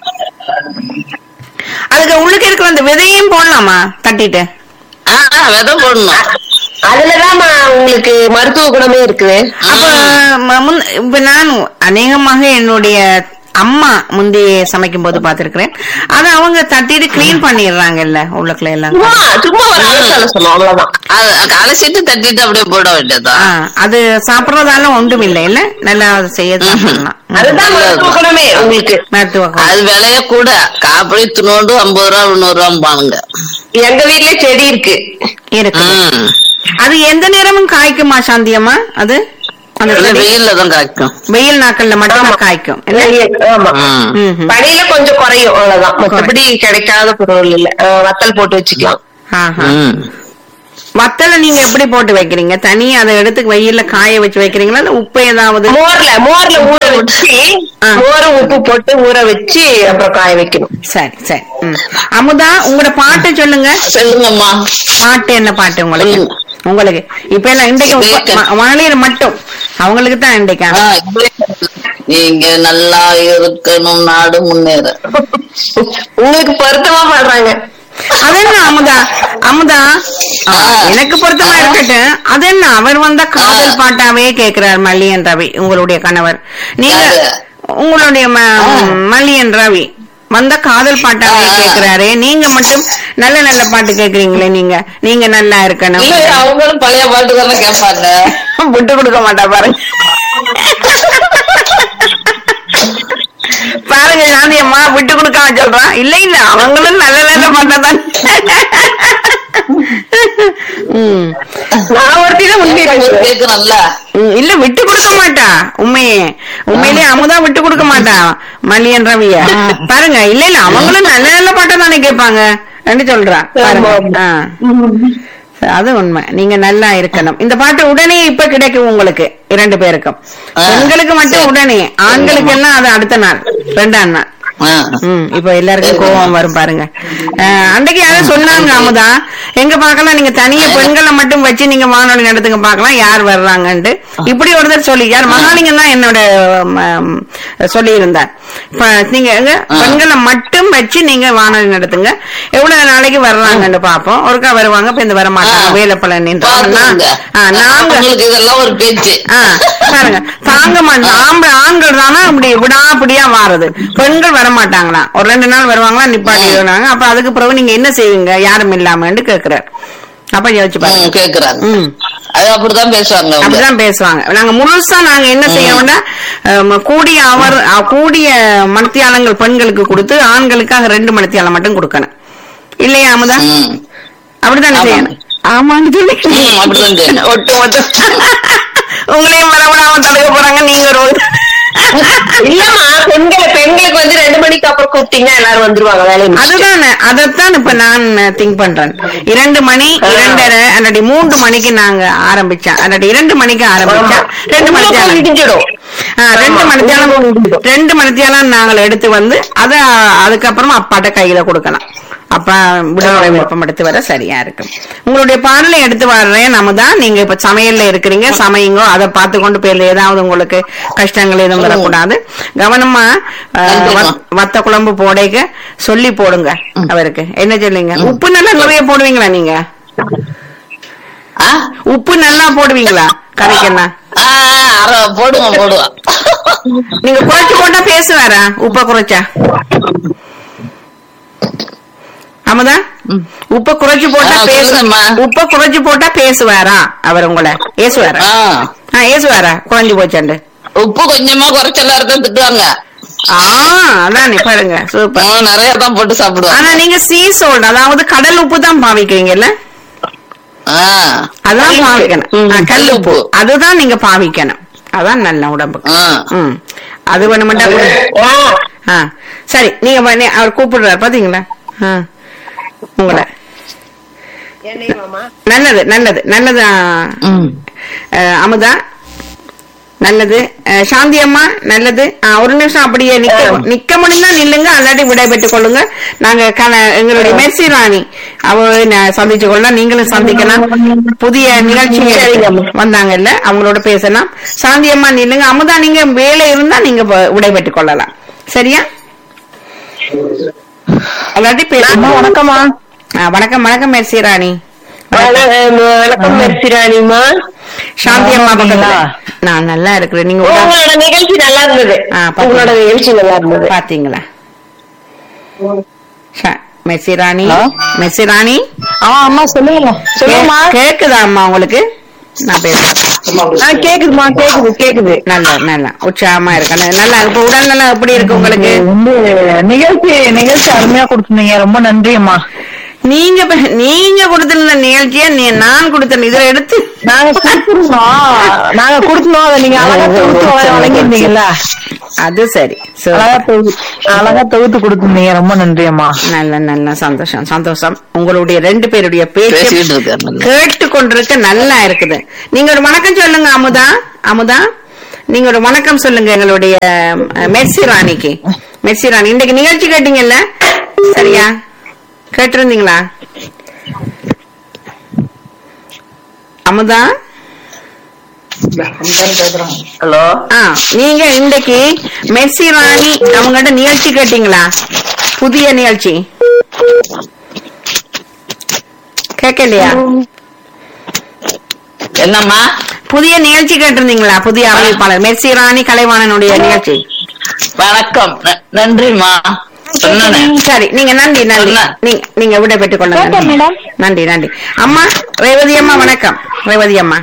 அதுக்கு உள்ளுக்கு இருக்கிற அந்த விதையும் போடலாமா தட்டிட்டு ஆ ஆ, விதை போடணும் அதுலதான் உங்களுக்கு மருத்துவ குணமே இருக்குது அப்ப ம- முன்- இப்ப நான் அநேகமாக என்னுடைய அம்மா முந்தி சமைக்கும் போது பாத்திருக்கிறேன் அத அவங்க தட்டிட்டு கிளீன் பண்ணிடுறாங்கல்ல உள்ளுக்குள்ள எல்லாம் சும்மா சும்மா ஒரு அலசு அலசணும் அவ்வளவுதான் அது அலசிட்டு தட்டிட்டு அப்படியே போட வேண்டியதுதான் ஆ, அது சாப்பிடறதால ஒன்றும் இல்லை இல்ல நல்லா அது செய்ய சாப்பிடலாம் அதுதான் மருத்துவ குணமே உங்களுக்கு மருத்துவ குணம். அது விலைய கூட காப்படி துணோண்டு ஐம்பது ரூபா முந்நூறு ரூபாம்பானுங்க எங்க வீட்லயே செடி இருக்கு இருக்கு ம். அது எந்த நேரமும் காய்க்குமா சாந்தியம்மா அது அந்த இல்ல, செடி வெயில்ல தான் காய்க்கும் வெயில் நாட்கள்ல மட்டும் காய்க்கும் இல்ல? ஆமா ம். ம்ஹும். பனியில கொஞ்சம் குறையும் அவ்வளவுதான் மத்தபடி கிடைக்காத பொருள் இல்ல அஹ் வத்தல் போட்டு வச்சுக்கலாம் ஆஹா. ம். வத்தலை நீங்க எப்படி போட்டு வைக்கிறீங்க தனியா அதை எடுத்து வெயில்ல காய வச்சு வைக்கிறீங்களா இல்ல உப்பு ஏதாவது மோர்ல மோர்ல ஊற வச்சு ஆ. மோர உப்பு போட்டு ஊற வச்சு அப்புறம் காய வைக்கணும் சரி சரி ம். அமுதா உங்களோட பாட்டு சொல்லுங்க சொல்லுங்கம்மா பாட்டு என்ன பாட்டு உங்களுக்கு சொல்லுங்க. உங்களுக்கு இப்ப எல்லாம் இன்றைக்கு கேட்க. ம- மகளிர் மட்டும் அவங்களுக்கு தான் இன்றைக்கு ஆ, நீங்க நல்லா இருக்கணும் நாடு முன்னேற உங்களுக்கு பொருத்தமா பாடுறாங்க அது என்ன அமுதா அமுதா ஆ, ஆ. எனக்கு பொருத்தமா ஆ. இருக்கட்டும் அது என்ன அவர் வந்த காதல் ஆ. பாட்டாவே கேக்குறார் மல்லியன் ரவி உங்களுடைய கணவர் நீங்க யாரு? உங்களுடைய ம- ஆ. மல்லியன் ரவி வந்த காதல் பாட்டாவே ஆ. கேக்குறாரு நீங்க மட்டும் நல்ல நல்ல பாட்டு கேக்குறீங்களே நீங்க நீங்க நல்லா இருக்கணும் இல்ல அவங்களும் பழைய பாட்டு தானே கேட்பாங்க விட்டு கொடுக்க மாட்டா பாருங்க பாருங்க சாந்தி அம்மா விட்டு கொடுக்காம சொல்றான் இல்ல இல்ல அவங்களும் நல்ல நல்ல பாட்டதான் ம். நான் ஒருத்தி தான் உண்மை பேசுவேன் கேக்குறேன்ல ம், இல்ல விட்டு கொடுக்க மாட்டா உண்மையே உண்மையிலேயே அமுதா விட்டு கொடுக்க மாட்டா மல்லியன் ரவிய பாருங்க இல்ல இல்ல அவங்களும் நல்ல நல்ல பாட்டை தானே கேட்பாங்க ரெண்டு சொல்றா பாருங்க ஆமா. ஆ. அது உண்மை நீங்க நல்லா இருக்கணும் இந்த பாட்டு உடனே இப்ப கிடைக்கும் உங்களுக்கு இரண்டு பேருக்கும் ஆ, பெண்களுக்கு மட்டும் சரி. உடனே ஆண்களுக்கு எல்லாம் அது அடுத்த நாள் ரெண்டாம் நாள் ஆ. ம் இப்ப எல்லாருக்கும் கோவம் வரும் பாருங்க அஹ், அன்னைக்கு யாரும் சொன்னாங்க அமுதா எங்க பாக்கலாம் நீங்க தனியா பெண்களை மட்டும் வச்சு நீங்க வானொலி நடத்துங்க பாக்கலாம் யார் வர்றாங்கன்ட்டு இப்படி ஒருத்தர் சொல்லி யார் மகாலிங்கம் தான் என்னோட சொல்லி இருந்தார் இப்ப நீங்க எங்க பெண்களை மட்டும் வச்சு நீங்க வானொலி நடத்துங்க எவ்வளவு நாளைக்கு வர்றாங்கன்னு பாப்போம் ஒருக்கா வருவாங்க இப்ப இந்த வர மாட்டாங்க ஆ. வேலைப்பலன் பாத்துங்க. நாங்க அவங்களுக்கு இதெல்லாம் ஒரு பேச்சு ஆ, பாருங்க தாங்க மாட்டோம் ஆம்பளை ஆண்கள் தானே இப்படி விடாப்பிடியா வாரது பெண்கள் வர மாட்டாங்களாம் ஒரு ரெண்டு நாள் வருவாங்களா நிப்பாட்டிடுவாங்க அப்ப அதுக்கு பிறகு நீங்க என்ன செய்வீங்க யாரும் இல்லாமன்னு கேக்குறாரு அப்ப யோசிச்சு பாருங்க ம், கேக்குறாங்க ம். அது அப்படிதான் பேசுவாங்க அவங்க அப்படிதான் பேசுவாங்க நாங்க முழுசா நாங்க என்ன செய்யணும்னா அஹ், கூடிய அவர் அஹ், கூடிய மனத்தியாளங்கள் பெண்களுக்கு கொடுத்து ஆண்களுக்காக ரெண்டு மனத்தியாலம் மட்டும் கொடுக்கணும் இல்லையா அமுதா ம். அப்படித்தானே ஆமாம். செய்யணும் ஆமான்னு சொல்லி ம், அப்படிதான் செய்யணும். ஒட்டு மொத்தம் உங்களையும் வரவிடாம தடுக்க போறாங்க நீங்க ஒரு இல்லம்மா பெண்களை பெண்களுக்கு வந்து ரெண்டு மணிக்கு அப்புறம் கூப்பிட்டீங்கன்னா எல்லாரும் வந்துருவாங்க வேலையை முடிச்சுட்டு. அதுதானே அதைத்தான் இப்ப நான் திங்க் பண்றேன் இரண்டு மணி இரண்டரை அல்லது மூன்று மணிக்கு நாங்க ஆரம்பிச்சோம் அல்லது இரண்டு மணிக்கு ஆரம்பிச்சா ரெண்டு மணி உங்களுக்கு விடிஞ்சிடும் ஆ, ரெண்டு ஆமா, மணித்தியாலம் உங்களுக்கு ரெண்டு மணித்தியாலம் நாங்கள் எடுத்து வந்து அத அதுக்கப்புறமா அப்பாட்ட கையில கொடுக்கலாம் அப்ப விடுமுறை விருப்பம் எடுத்து வர சரியா இருக்கும் உங்களுடைய பாடலை எடுத்து வர்றேன் நம்ம தான் நீங்க இப்ப சமையல்ல இருக்கிறீங்க சமையுங்க அதை பார்த்து கொண்டு போய் ஏதாவது உங்களுக்கு கஷ்டங்கள் எதுவும் வரக்கூடாது கவனமா ஆ, கண்டிப்பா. வத்- வத்த குழம்பு போடைக்க சொல்லி போடுங்க அவருக்கு என்ன சொல்லுங்க உப்பு நல்லா நிறைய போடுவீங்களா நீங்க ஆ? உப்பு நல்லா போடுவீங்களா கறிக்கெல்லாம் ஆ, அரை போடுவோம் போடுவோம் நீங்க குறைச்சு போட்டா பேசுவாரா உப்ப குறைச்சா அமதா ம். உப்ப குறைச்சு போட்டா ஆ, பேசு சொல்லுங்கம்மா. உப்ப குறைச்சு போட்டா பேசுவாரா அவர் உங்களை ஏசுவாரா ஆ. ஆ ஏசுவாரா குறைஞ்சு போச்சாண்டு உப்பு கொஞ்சமா குறைச்சலா இருந்தா திட்டுவாங்க ஆ அதானே பாருங்க சூப்பர் ஆ, நிறைய தான் போட்டு சாப்பிடுவாங்க ஆனா நீங்க சீ சோல்ட் அதாவது கடல் உப்பு தான் பாவிக்கிறீங்கல்ல ஆ. அதான் பாவிக்கணும் ம். ஆ, கல் உப்பு உப்பு. அதுதான் நீங்க பாவிக்கணும் அதான் நல்ல உடம்புக்கு ஆ. ம் அது வேணுமெண்டா ஆ, ஆ சரி நீங்க பண்ணி- அவர் கூப்பிடுறாரு பாத்தீங்களா ஆ. உங்களை என்னைய மாமா நல்லது நல்லது நல்லது ஆ, ம். அஹ், அமுதா நல்லது அஹ், சாந்தி அம்மா நல்லது ஆ, ஒரு நிமிஷம் அப்படியே நிக்க நிக்க முடிந்தா நில்லுங்க அல்லாட்டி விடை பெற்றுக் கொள்ளுங்க நாங்க கன- எங்களுடைய மெர்சி ராணி அவ ந- சந்திச்சு கொள்ளலாம் நீங்களும் சந்திக்கலாம் புதிய நிகழ்ச்சிகள் சரிங்கம்மா. வந்தாங்கல்ல அவங்களோட பேசலாம் சாந்தி அம்மா நில்லுங்க அமுதா நீங்க வேலை இருந்தா நீங்க வ- விடை பெற்றுக் கொள்ளலாம் சரியா அல்லாட்டி பேசுங்க வணக்கம்மா ஆ, வணக்கம் வணக்கம் மெர்சி ராணி வணக்கம் மெர்சி ராணிமா சாந்தி அம்மா நல்லா பக்கத்துல இருக்கீங்களா? நான் நல்லா இருக்கிறேன் நீங்க உடா- உங்களோட நிகழ்ச்சி நல்லா இருந்தது ஆ, பாத்தீங்க. உங்களோட நிகழ்ச்சி நல்லா இருந்தது பாத்தீங்களா ஷா- Mercy Rani hello? Mercy Rani ஆ அம்மா சொல்லுங்கம்மா சொல்லுங்கம்மா கே- கேக்குதா அம்மா உங்களுக்கு நான் பேசுறேன் ஆ கேக்குதுமா கேக்குது கேக்குது நல்லா நல்லா உற்சாகமா இருக்கேன் நல்லா இப்ப உடல் நல்லா எப்படி இருக்கு உங்களுக்கு வந்து நிகழ்ச்சி நிகழ்ச்சி அருமையா கொடுத்துருந்தீங்க ரொம்ப நன்றி அம்மா நீங்க ப- நீங்க கொடுத்திருந்த நிகழ்ச்சியை நீ- நான் கொடுத்தேன் இதுல எடுத்து நாங்க கொடுத்துருந்தோம் நாங்க கொடுத்தோம் அதை நீங்க அழகா தொகுத்து வ- வழங்கியிருந்தீங்கல்ல அது சரி So, அழகா தொகுத்து அழகா தொகுத்து கொடுத்துருந்தீங்க ரொம்ப நன்றி அம்மா நல்ல நல்ல சந்தோஷம் சந்தோஷம் உங்களுடைய ரெண்டு பேருடைய பேச்சு பேசிக்கிட்டு இருக்காரு நல்லா. கேட்டு கொண்டிருக்க நல்லா இருக்குது நீங்க ஒரு வணக்கம் சொல்லுங்க அமுதா அமுதா நீங்க ஒரு வணக்கம் சொல்லுங்க எங்களுடைய அஹ், மெர்சி ராணிக்கு மெர்சி ராணி இன்றைக்கு நிகழ்ச்சி கேட்டீங்கல்ல சரியா கேட்டிருந்தீங்களா அமுதா ஹலோ ஆ நீங்க இன்றைக்கு மெர்சி ராணி அவங்ககிட்ட நிகழ்ச்சி கேட்டீங்களா புதிய நிகழ்ச்சி கேட்கலையா என்னம்மா புதிய நிகழ்ச்சி கேட்டிருந்தீங்களா புதிய அறிவிப்பாளர் மெர்சி ராணி கலைவாணனுடைய நிகழ்ச்சி வணக்கம் ந- நன்றிம்மா சொன்னேன் சரி நீங்க நன்றி நன்றி சொன்னேன். நீங்க நீங்க விட பெற்றுக் கொள்ளுங்க நன்றி நன்றி அம்மா ரேவதி அம்மா வணக்கம் ரேவதி அம்மா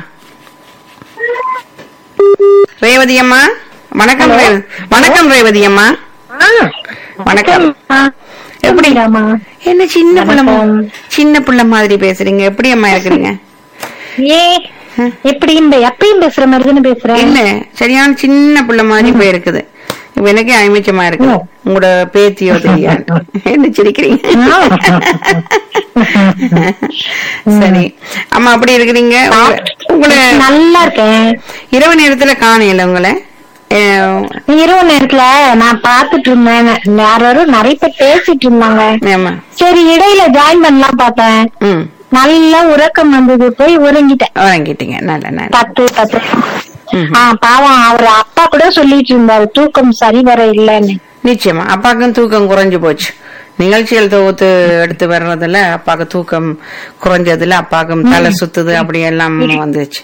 ரேவதி அம்மா வணக்கம் ரேவதி வணக்கம் ரேவதி அம்மா வணக்கம் எப்படி என்ன சின்ன புள்ள மா- சின்ன புள்ள மாதிரி பேசுறீங்க எப்படி அம்மா இருக்கிறீங்க ஏ எப்படி இந்த எப்பயும் பேசுற மாதிரி தானே பேசுறேன் இல்ல சரியான சின்ன புள்ள மாதிரி போயிருக்குது இப்ப எனக்கே அமிச்சமா இருக்கு உங்களோட பேத்தியோ தெரியாது என்ன சிரிக்கிறீங்க சரி அம்மா அப்படி இருக்கிறீங்க உங்க- உங்களை நல்லா இருக்கேன் இரவு நேரத்துல காணையில உங்களை அஹ், இரவு நேரத்துல நான் பாத்துட்டு இருந்தேன் யாரும் நிறைய பேர் பேசிட்டு இருந்தாங்க ஆமா சரி இடையில ஜாயின் பண்ணலாம் பார்த்தேன் ம் நல்லா உறக்கம் வந்தது போய் உறங்கிட்டேன் வாங்கிட்டீங்க நல்ல நல்ல பத்து பத்து ம்ஹும். ஆ பாவம் அவர் அப்பா கூட சொல்லிட்டு இருந்தாரு தூக்கம் சரி வர இல்லன்னு நிச்சயமா அப்பாக்கும் தூக்கம் குறைஞ்சு போச்சு நிகழ்ச்சிகள் தொகுத்து எடுத்து வர்றதுல அப்பாக்கு தூக்கம் குறைஞ்சதுல அப்பாக்கும் தலை சுத்துது அப்படி எல்லாம் வந்துச்சு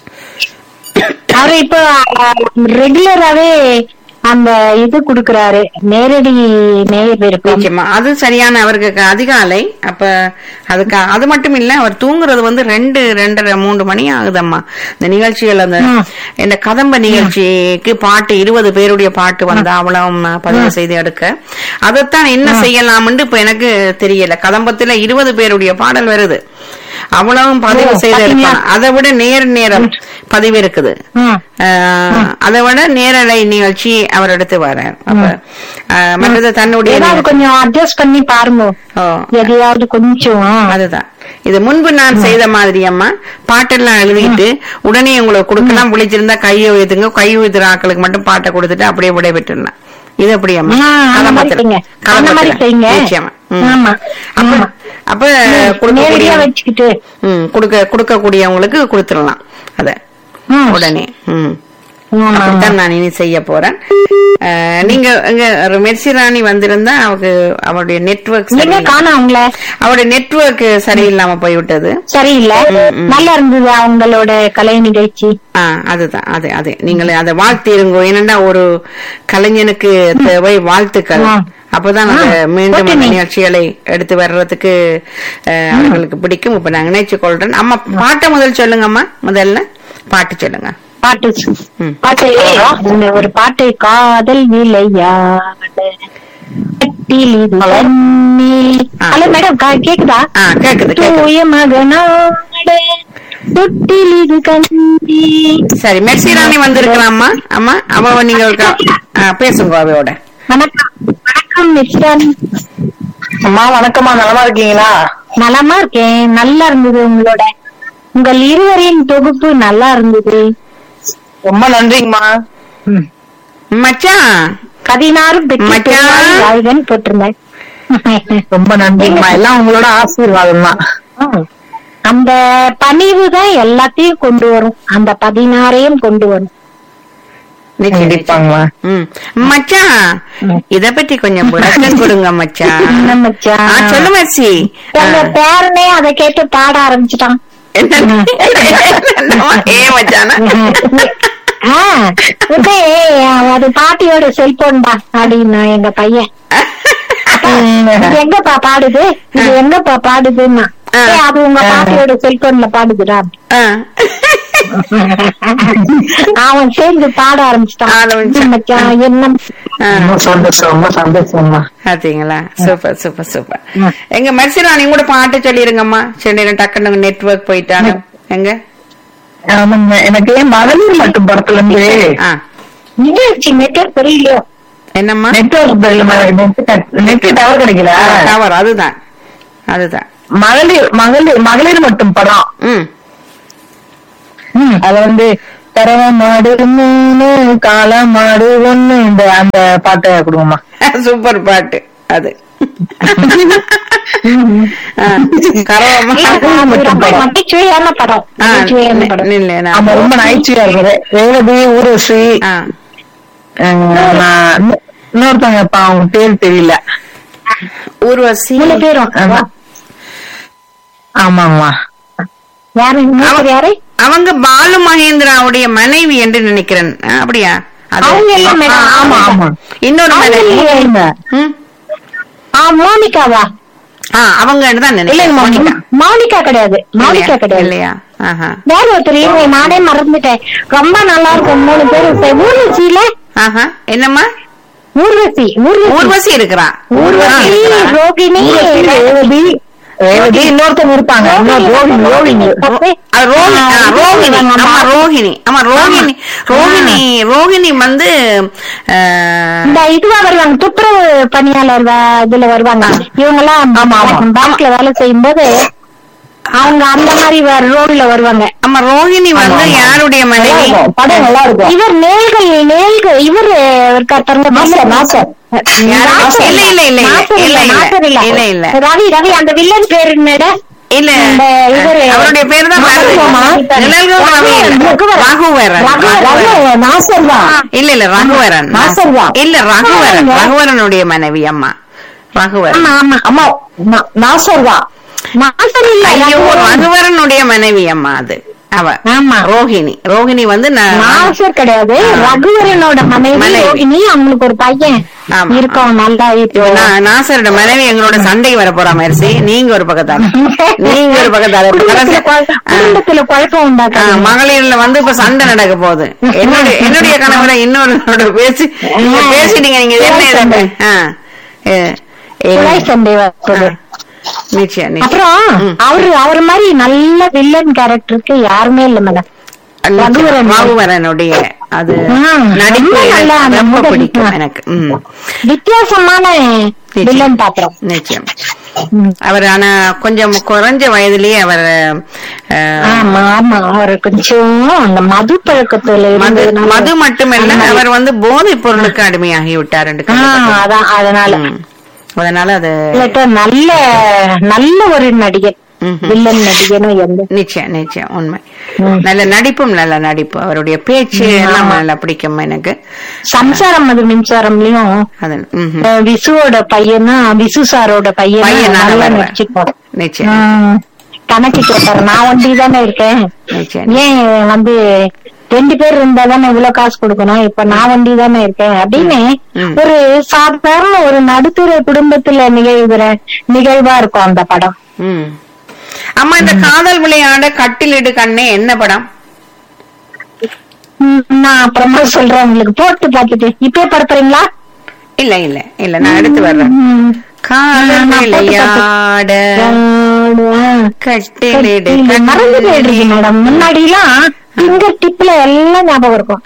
அவரு இப்போ ரெகுலராவே அந்த இது குடுக்கறாரு நேரடி நேர் விருப்பம் நிச்சயமா அது சரியான அவருக்கு க- அதிகாலை அப்ப அதுக்கு அது மட்டும் இல்ல அவர் தூங்குறது வந்து ரெண்டு ரெண்டரை மூன்று மணி ஆகுதம்மா இந்த நிகழ்ச்சிகள் அந்த இந்த கதம்ப நிகழ்ச்சிக்கு பாட்டு இருபது பேருடைய பாட்டு வந்தா அவ்வளவு பதிவு செய்து எடுக்க அதைத்தான் என்ன செய்யலாம்னு இப்ப எனக்கு தெரியல கதம்பத்துல இருபது பேருடைய பாடல் வருது அவ்வளவும் பதிவு செய்து எடுக்கணும் அதை விட நேர் நேரம் பதிவு இருக்குது ம். ஆஹ், அதை விட நேரலை நிகழ்ச்சி அவர் எடுத்து வர்றார் அப்ப ஆஹ், மற்றது தன்னுடைய ஏதாவது கொஞ்சம் அட்ஜஸ்ட் பண்ணி பாருங்க ஓ, எதையாவது கொஞ்சம் அதுதான் இது முன்பு நான் செய்த மாதிரி அம்மா பாட்டெல்லாம் எழுதிட்டு உடனே உங்களுக்கு கொடுக்கலாம் விழிச்சிருந்தா கையை உயர்த்துங்க கை உயர்த்துற ஆட்களுக்கு மட்டும் பாட்டை கொடுத்துட்டு அப்படியே விடை பெற்றுலாம் இது அப்படி அம்மா ஆ, அந்த மாதிரி கலம்பத்துல. செய்யுங்க. அந்த மாதிரி கலம்பத்துல. செய்யுங்க. நிச்சயமா ம். ஆமா. அப்ப ஆமா. அப்ப நேரடியா கொடுக்கக்கூடிய வச்சுக்கிட்டு ம் கொடுக்க கொடுக்கக்கூடியவங்களுக்கு கொடுத்துடலாம் அத ம். உடனே ம் ஆமா, ஆமா. அப்படித்தான் நான் இனி செய்ய போறேன் அஹ், நீங்க இங்க ஒரு மெர்சி ராணி வந்திருந்தா அவருக்கு அவருடைய நெட்வொர்க் நீங்க காணோம் அவங்கள அவருடைய நெட்வொர்க் சரியில்லாம போய்விட்டது சரியில்லை நல்லா இருந்தது அவங்களோட கலை நிகழ்ச்சி ஆ அதுதான் அது அது நீங்கள் அதை வாழ்த்திருங்கோ ஏனென்றா ஒரு கலைஞனுக்கு தேவை வாழ்த்துக்கள் ஆ. அப்பதான் அந்த ஆ, மீண்டும் அந்த போட்டுனே. நிகழ்ச்சிகளை எடுத்து வர்றதுக்கு அஹ், அவர்களுக்கு பிடிக்கும் இப்ப நான் நினைச்சு கொள்றேன் அம்மா பாட்டை முதல் சொல்லுங்கம்மா முதல்ல பாட்டு சொல்லுங்க பாட்டு ம். பாட்டு இந்த ஒரு பாட்டு காதல் விளையாட கட்டில் இது கண்ணி ஆ. ஹலோ மேடம் கேக்குதா ஆ கேக்குது கேக்குது தூய மகனாட தொட்டில் இது கண்ணி சரி மெர்சி ராணி வந்திருக்கலாமா அம்மா அவ நீங்க ஒரு க- ஆ, பேசுங்க அவையோட வணக்கம் வணக்கம் மிஸ்டர் அம்மா வணக்கம்மா நலமா இருக்கீங்களா நலமா இருக்கேன் நல்லா இருந்தது உங்களோட உங்கள் இருவரின் தொகுப்பு நல்லா இருந்தது ரொம்ப நன்றிங்கம்மா ம். மச்சான் பதினாறும் பெற்று மச்சான். பெருவாழ் வாழ்கன்னு போட்டிருந்தேன் ரொம்ப நன்றிங்கம்மா எல்லாம் உங்களோட ஆசீர்வாதம் தான் ம். அந்த பணிவு தான் எல்லாத்தையும் கொண்டு வரும் அந்த பதினாறையும் கொண்டு வரும் நிச்சயம், நிச்சயம். கண்டிப்பாங்கம்மா ம். மச்சான் இத பத்தி கொஞ்சம் விளக்கம் கொடுங்க மச்சான் என்ன ஆ, மச்சான் சொல்லு மெர்சி ஆ. உங்க பேரனே அதை கேட்டு பாட ஆரம்பிச்சிட்டான் என்ன என்னம்மா? ஏன் வச்சானா ஆ, உடனே, அது பாட்டியோட செல்போன் தான் அப்படின்னா எங்க பையன் இது எங்கப்பா பாடுது இது எங்கப்பா பாடுதுன்னா ஆ. "ஏய், அது உங்க பாட்டியோட செல்போன்ல பாடுதுடா ஆ. அவன் சேர்ந்து பாட ஆரம்பிச்சிட்டான் ஆரம்பிச்சான். "இது மச்சான், என்ன ஆ. ரொம்ப சந்தோஷம் ரொம்ப சந்தோஷம்மா பாத்தீங்களா சூப்பர் சூப்பர் சூப்பர் எங்க மர்சிராணி கூட பாட்டு சொல்லிருங்கம்மா சென்னையில டக்குனு நெட்வொர்க் போயிட்டாங்க எங்க ஆமாங்க எனக்கு மகளிர் மட்டும் படத்துல இருந்து ஆ நிகழ்ச்சி நெட்வொர்க் புரியலையோ என்னம்மா நெட்வொர்க் நெட் டவர் கிடைக்கல டவர் அதுதான் அதுதான் மகளிர் மகளிர் மகளிர் மட்டும் படம் ம் ம், அது வந்து தரவ மாடு மூணு கால மாடு ஒண்ணு இந்த அந்த பாட்டை கொடுங்கம்மா சூப்பர் பாட்டு அது ஆ, கரவமா ரொம்ப நகைச்சுவையான படம் ஆ, நகைச்சுவையான படம் இல்ல நான் ஆமா ரொம்ப நகைச்சுவையா இருக்குது ரேவதி ஊரசி ஆ, இன்னொருத்தவங்க இப்ப அவங்க பேர் தெரியல ஊர்வசி மூணு பேரும் ஆமா. ஆமாம்மா யாரு இன்னொருத்தர் யாரு அவங்க பாலு மகேந்திராவுடைய மனைவி என்று நினைக்கிறேன் ஆ, அப்படியா அது- அவங்க எல்லாம் மேடம் ஆமா ஆமா இன்னொரு அவங்க மனைவி இல்லையே. ம்? ஆ மோனிகாவா ஆ அவங்க தான் நினைக்கிறேன் இல்லைங்க மோனிகா. மௌனிகா கிடையாது மௌனிகா இல்லையா? கிடையாது இல்லையா ஆஹா வேற ஒருத்தர் இருங்க நானே மறந்துட்டேன் ரொம்ப நல்லா இருக்கும் மூணு பேரும் ஊர்வசியில ஆஹா என்னம்மா ஊர்வசி ஊர்வசி ஊர்வசி இருக்கிறா ஊர்வசி ரோகிணி ரேவதி ரேவதி இன்னொருத்தவங்க இருப்பாங்க இன்னொரு ரோஹிணி ரோஹிணி அது ரோஹிணி ஆ, ரோஹிணி ஆமா ரோஹிணி ஆமா ரோஹிணி ரோஹிணி ரோஹிணி வந்து ஆ, இந்த இதுவா வருவாங்க துப்புரவு பணியாளர் வ- இதுல வருவாங்க இவங்க எல்லாம் பேங்க்ல வேலை செய்யும் போது அவங்க அந்த மாதிரி ரோல்ல வருவாங்க ஆமா ரோஹிணி வந்து யாருடைய மனைவி படம் நல்லா இருக்கும் இவர் நேல்கள் நேல்கள் இவர் இருக்கார் பாருங்க நாசர் நாசர் யாரு? நாசர் இல்ல, இல்ல, இல்ல, நாசர் இல்ல, இல்ல, நாசர் இல்ல. இல்ல, இல்ல. ரவி ரவி அந்த வில்லன் பேரு என்னடா இல்ல இந்த இவரு- அவருடைய பேர் தான் ரகுவரமா? நிழல்கள் ரவி இல்ல. ரகுவரன். ரகுவரன் ரகுவரன். நாசர் தான் இல்ல இல்ல ரகுவரன் நாசர் தான். இல்ல ரகுவரன் ஆமாங்க. ரகுவரனுடைய மனைவி அம்மா ரகுவரன் ஆமா ஆமா அம்மா நா- நாசர் தான் நாசர் இல்ல ஐயோ ரகுவரன். ரகுவரனுடைய மனைவி அம்மா அது அவ ஆமா ரோஹிணி ரோஹிணி வந்து நான் நாசர் கிடையாது ரகுவரனோட மனைவி மனைவி. ரோகிணி அவங்களுக்கு ஒரு பையன் ஆமா. இருக்கோம் நல்லா இப்போ நான் நாசரோட மனைவி எங்களோட சண்டைக்கு வர போறா மாதிரி நீங்க ஒரு பக்கத்தால நீங்க ஒரு பக்கத்தால குடும்பத்துல குழ- ஆ. குடும்பத்துல குழப்பம் ஆ, உண்டாக்காதீங்க மகளிர்ல வந்து இப்ப சண்டை நடக்க போகுது என்னுடைய என்னுடைய கணவரை இன்னொரு பேசி நீங்க பேசிட்டீங்க நீங்க இது என்ன இது? ஆ. ஏ, ஏ, குழாய் சண்டை வரப்போகுது நிச்சயம் நிச்சயம் அப்புறம் அவரு அவர் மாதிரி நல்ல வில்லன் கேரக்டருக்கு யாருமே இல்ல மேடம் ரகுவரன். ரகுவரனுடைய அது ம், நடிப்பு ரொம்ப நல்லா எனக்கு அந்த ரொம்ப முதல் பிடிக்கும் ஆ. எனக்கு ம் வித்தியாசமான வில்லன் பாத்திரம் நிச்சயம் அவர் ஆனா கொஞ்சம் குறைஞ்ச வயதிலேயே அவர் அஹ், ஆமா ஆமா அவர் கொஞ்சம் அந்த மது பழக்கத்துல மது இருந்ததுனால- மது மட்டுமல்ல அந்த மாதிரி. அவர் வந்து போதைப் பொருளுக்கு அடிமையாகி விட்டார் என்று ஆ, கேள்விப்பட்டேன். அதான் அதனால ம். அதனால அது இல்லாட்டா நல்ல நல்ல ஒரு நடிகர் ம்ஹும். வில்லன் நடிகனும் எந்த நிச்சயம் நிச்சயம் உண்மை ம். நல்ல நடிப்பும் நல்ல நடிப்பு அவருடைய பேச்சு எல்லாம் நல்லா பிடிக்கும் எனக்கு சம்சாரம் அது மின்சாரம்லயும் அது ம்ஹும். அஹ், விசுவோட பையனா விசு சாரோட பையனா பையனாக நல்லா வருவார். நடிச்சிருப்பாரு நிச்சயம் ம். கணக்கு கேட்டாரு நான் ஒண்டி தானே இருக்கேன் நிச்சயம் ஏன் வந்து ரெண்டு பேர் இருந்தா தானே இவ்வளவு காசு கொடுக்கணும் இப்ப நான் வண்டி தானே இருக்கேன் அப்படின்னு ம். ஒரு சாதாரண ஒரு நடுத்தர குடும்பத்துல நிகழ்கிற நிகழ்வா இருக்கும் அந்த படம் ம். அம்மா இந்த காதல் விளையாட கட்டிலிடு கண்ணே என்ன படம் ம், நான் அப்புறமா சொல்றேன் உங்களுக்கு போட்டு பார்த்துட்டு இப்பே படுத்துறீங்களா இல்ல இல்ல இல்ல நான் எடுத்து வர்றேன் ம். காதல் நான் போட்டு விளையாட கட்டிலிடு இல்ல, மறந்து போயிடுறீங்க கண்ணே மேடம் முன்னாடி எல்லாம் பிங்கர் டிப்ல எல்லாம் ஞாபகம் இருக்கும்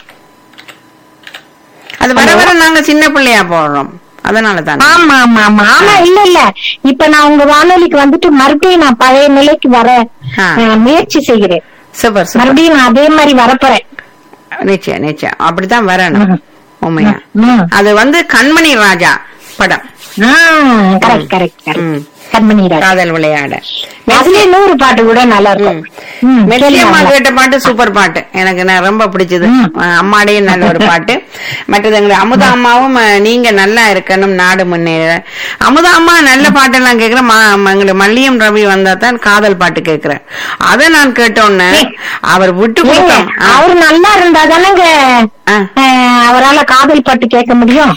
அது வர வர நாங்க சின்ன பிள்ளையா போடுறோம் அதனால தான் ஆமா ஆமா ஆமா ஆமா இல்ல இல்ல இப்ப நான் உங்க வானொலிக்கு வந்துட்டு மறுபடியும் நான் பழைய நிலைக்கு வர ஆ. அஹ், முயற்சி செய்கிறேன் சூப்பர் சூப்பர் மறுபடியும் நான் அதே மாதிரி வரப்போறேன் நிச்சயம் நிச்சயம் அப்படித்தான் வரணும் ம். உண்மையா ம். அது வந்து கண்மணி ராஜா படம் கரெக்ட் கரெக்ட் கரெக்ட் ம். கண்மணி ராஜா காதல் விளையாட அதுல இன்னொரு பாட்டு கூட நல்லா இருக்கும் ம், மெல்லியம்மா கேளுங்க. கேட்ட பாட்டு சூப்பர் பாட்டு எனக்கு நான் ரொம்ப பிடிச்சது அம்மாடையே நல்ல ஒரு பாட்டு மற்றது எங்க அமுதா அம்மாவும் அஹ், நீங்க நல்லா இருக்கணும் நாடு முன்னேற அமுதா அம்மா நல்ல பாட்டெல்லாம் கேக்குறேன் ம- எங்க மல்லியம் ரவி வந்தா தான் காதல் பாட்டு கேக்குறேன் அதை நான் கேட்டோன்னே அவர் விட்டு ஏங்க, கொடுத்தோம் ஆ. அவர் நல்லா இருந்தா தானங்க ஆ. அவரால காதல் பாட்டு கேட்க முடியும்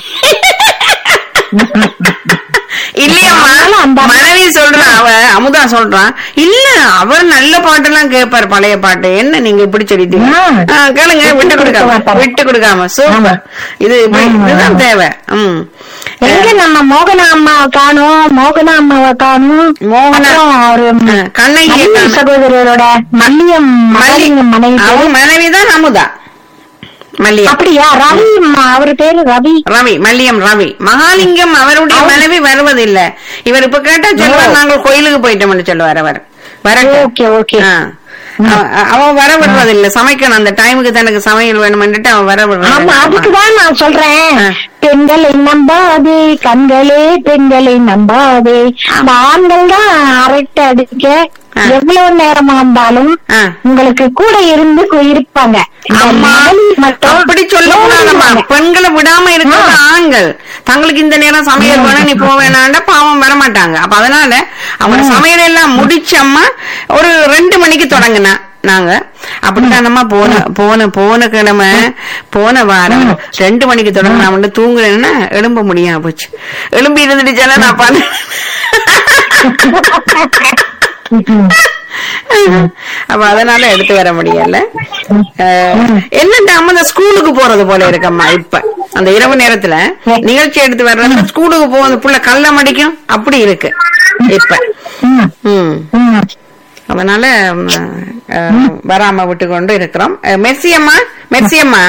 இல்லையம்மா அதனால அந்த அம்மா- மனைவி சொல்றான் அவ அமுதா சொல்றான் இல்ல அவர் நல்ல பாட்டெல்லாம் கேட்பார் பழைய பாட்டு என்ன நீங்க இப்படி சொல்லிட்டீங்க ஆ. ஆ, கேளுங்க விட்டு கொடுக்காம மாட்டாரு. விட்டு கொடுக்காம சூப்பர் இது இப்படி- ஆமா, இதுதான் ஆமா. தேவை ம் எங்க நம்ம மோகனா அம்மாவை காணும் மோகனா அம்மாவை காணும் மோகனா- அப்புறம் அவரு ஆ, கண்ணகி மல்லிகை காணும். சகோதரரோட மல்லியம் மல்லியம் மனைவி பேரு. அவன் மனைவிதான் அமுதா மல்லியம் அப்படியா ரவி ம- அவரு பேரு ரவி ரவி மல்லியம் ரவி மகாலிங்கம் அவருடைய மனைவி வருவதில்லை இவர் இப்ப கேட்டா சொல்லுவார் நாங்கள் கோயிலுக்கு போயிட்டோம்னு சொல்லுவார் அவர் வரட்டும் ஓகே ஓகே ஆ. அவ- அவன் வர விடுறதில்ல சமைக்கணும் அந்த டைமுக்கு தனக்கு சமையல் வேணும்னுட்டு அவன் வர ஆமா விடுறது அதுக்குதான் நான் சொல்றேன் ஆ. பெண்களை நம்பாதே கண்களே பெண்களை நம்பாதே அந்த ஆண்கள் தான் அரட்டை அடிக்க ஆ. எவ்வளவு நேரமா இருந்தாலும் ஆ. உங்களுக்கு கூட இருந்து கு- இருப்பாங்க இந்த அம்மா மகளிர் மட்டும் அப்படி சொல்லக்கூடாதம்மா ஓடுவாங்க. பெண்களை விடாம இருக்கிறது ஆண்கள் தங்களுக்கு இந்த நேரம் சமையல் வேணும் நீ போக வேணாண்டா பாவம் வர மாட்டாங்க அப்ப அதனால அவங்க சமையல் எல்லாம் முடிச்சம்மா ஒரு ரெண்டு மணிக்கு தொடங்குனா நாங்க அப்படித்தானம்மா போன போன போன கிழமை போன வாரம் ரெண்டு மணிக்கு தொடங்க நான் வந்து தூங்குறேன்னா எழும்ப முடியாம போச்சு எழும்பி இருந்துடுச்சால நான் பண்ண அப்ப அதனால எடுத்து வர முடியல அஹ், என்னண்டா அந்த ஸ்கூலுக்கு போறது போல இருக்கம்மா இப்ப அந்த இரவு நேரத்துல நிகழ்ச்சி எடுத்து வர்றது ஸ்கூலுக்கு போவது புள்ள கல்ல மடிக்கும் அப்படி இருக்கு இப்ப ம், ம் ம். அதனால ம், அஹ், வராம விட்டு கொண்டு இருக்கிறோம் அஹ், மெர்சி அம்மா மெர்சி அம்மா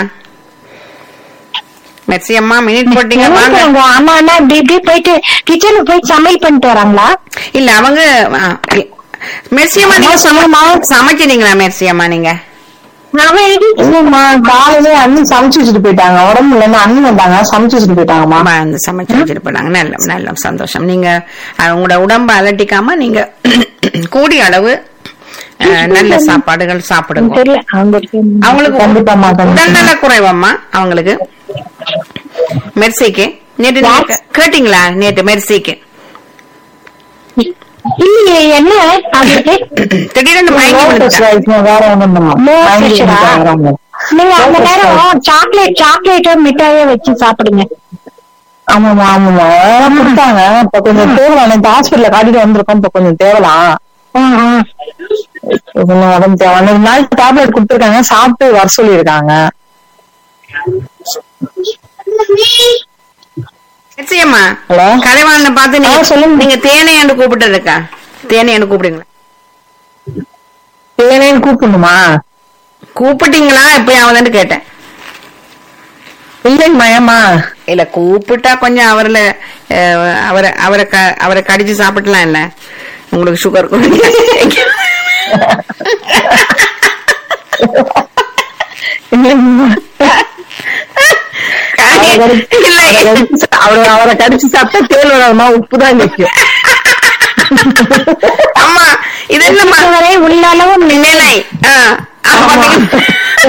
மெர்சி அம்மா மினிட் போட்டீங்க வாங்க எங்க அம்மா என்ன இப்படி இப்படி போயிட்டு கிச்சனுக்கு போய் சமையல் பண்ணிட்டு வராங்களா இல்ல அவங்க ஆ, இ- மெர்சி அம்மா நீங்க சம- சமைச்சிட்டீங்களா மெர்சி அம்மா நீங்க அவன் இல்லம்மா காலையில அண்ணன் சமைச்சு வச்சுட்டு போயிட்டாங்க உடம்பு இல்லைன்னு அண்ணன் வந்தாங்க சமைச்சு வச்சுட்டு போயிட்டாங்கம்மா அம்மா அந்த சமைச்சு வச்சுட்டு போனாங்க நல்ல நல்ல சந்தோஷம் நீங்க அஹ், உங்களோட உடம்ப அலட்டிக்காம நீங்க கூடிய அளவு அஹ், நல்ல சாப்பாடுகள் சாப்பிடுங்க தெரியல அவங்களுக்கு அவங்களுக்கு கண்டிப்பாம்மா, கண்டிப்பா. உடல்நல குறைவம்மா அவங்களுக்கு மெர்சிக்கு நேற்று நீங்க கே- கேட்டீங்களா நேற்று மெர்சிக்கு இல்லையே என்ன அவங்களுக்கு திடீர்னு மயங்கி Low விழுந்துட்டா. pressure ஆயிடுச்சுமா, வேற ஒண்ணும் இல்லம்மா. Low வாங்கி pressure ஆ? வேற ஒண்ணும் இல்ல. நீங்க அந்த Low pressure. நேரம் சாக்லேட் சாக்லேட்டோ மிட்டாயோ வச்சு சாப்பிடுங்க ஆமாமா ஆமாமா அதெல்லாம் கொடுத்தாங்க இப்ப கொஞ்சம் தேவலாம் இந்த ஹாஸ்பிட்டல்ல காட்டிட்டு வந்திருக்கோம் இப்ப கொஞ்சம் தேவலாம் ம், ம். இப்ப கொஞ்சம் உடம்பு தேவை ரெண்டு நாள் டேப்லெட் கொடுத்துருக்காங்க சாப்பிட்டு வர சொல்லியிருக்காங்க மெர்சி அம்மா ஹலோ கலைவாணனை பார்த்து ஆ, நீங்க சொல்லுங்க. நீங்க தேனையாண்டு கூப்பிட்டு இருக்கா தேனையாண்டு கூப்பிடுங்களா தேனேன்னு கூப்பிடணுமா கூப்பிட்டீங்களா எப்பயாவதுன்னு கேட்டேன் இல்லைங்கம்மா ஏம்மா இல்ல கூப்பிட்டா கொஞ்சம் அவர்ல அஹ், அவரை அவரை க- அவரை கடிச்சு சாப்பிடலாம் இல்ல உங்களுக்கு சுகர் இல்லைங்கம்மா அவரை கடிச்சு- இல்ல அவரை கடிச்சு சா- அவரை அவரை கடிச்சு சாப்பிட்டா தேல் வராதுமா உப்பு தான் நிற்கும் அம்மா இது என்னம்மா வரை உள்ள அளவு நிலை ஆ, ஆ, பாத்தீங்க?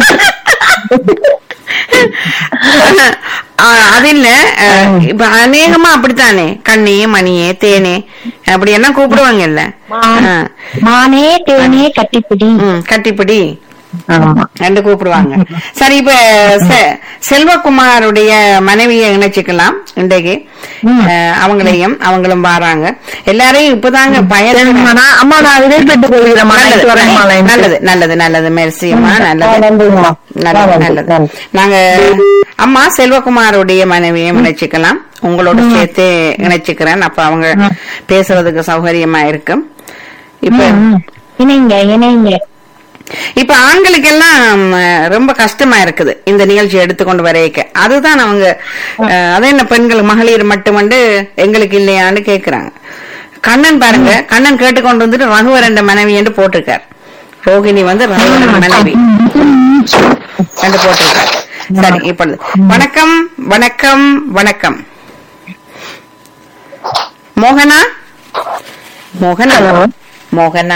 ஆ, அது இல்ல அஹ், இப்ப அநேகமா அப்படித்தானே கண்ணே மணியே தேனே அப்படி எல்லாம் கூப்பிடுவாங்க இல்ல மானே தேனே கட்டிப்பிடி கட்டிப்பிடி ஆமா ரெண்டு கூப்பிடுவாங்க சரி இப்ப செ- செல்வகுமாருடைய மனைவியை இணைச்சுக்கலாம் இன்றைக்கு அஹ், அவங்களையும் அவங்களும் வராங்க எல்லாரையும் இப்பதாங்க பயன் சரிம்மா, நான் அம்மா நான் விதை பெற்று போகிறேம்மா நைட்டு வரேன்மா லைன் நல்லது நல்லது நல்லது மெர்சிமா நல்லது நன்றிங்கம்மா நல்லது நன்றி, நல்லது நன்றி. நாங்க அம்மா செல்வகுமாருடைய மனைவியை இணைச்சுக்கலாம் உங்களோட சேர்த்து இணைச்சுக்கிறேன் அப்ப அவங்க பேசுறதுக்கு சௌகரியமா இருக்கும் இப்ப இணைங்க இணைங்க இப்ப ஆண்களுக்கு எல்லாம் ரொம்ப கஷ்டமா இருக்குது இந்த நிகழ்ச்சி எடுத்துக்கொண்டு வரைக்க அதுதான் அவங்க அஹ், அது என்ன பெண்கள் மகளிர் மட்டுமண்டு எங்களுக்கு இல்லையான்னு கேக்குறாங்க கண்ணன் பாருங்க கண்ணன் கேட்டுக்கொண்டு வந்துட்டு ரகுவரண்ட மனைவி என்று போட்டிருக்கார் ரோகிணி வந்து ரகுவரன் மனைவி என்று போட்டிருக்கார் சரி இப்பொழுது வணக்கம் வணக்கம் வணக்கம் மோகனா மோகனா மோகனா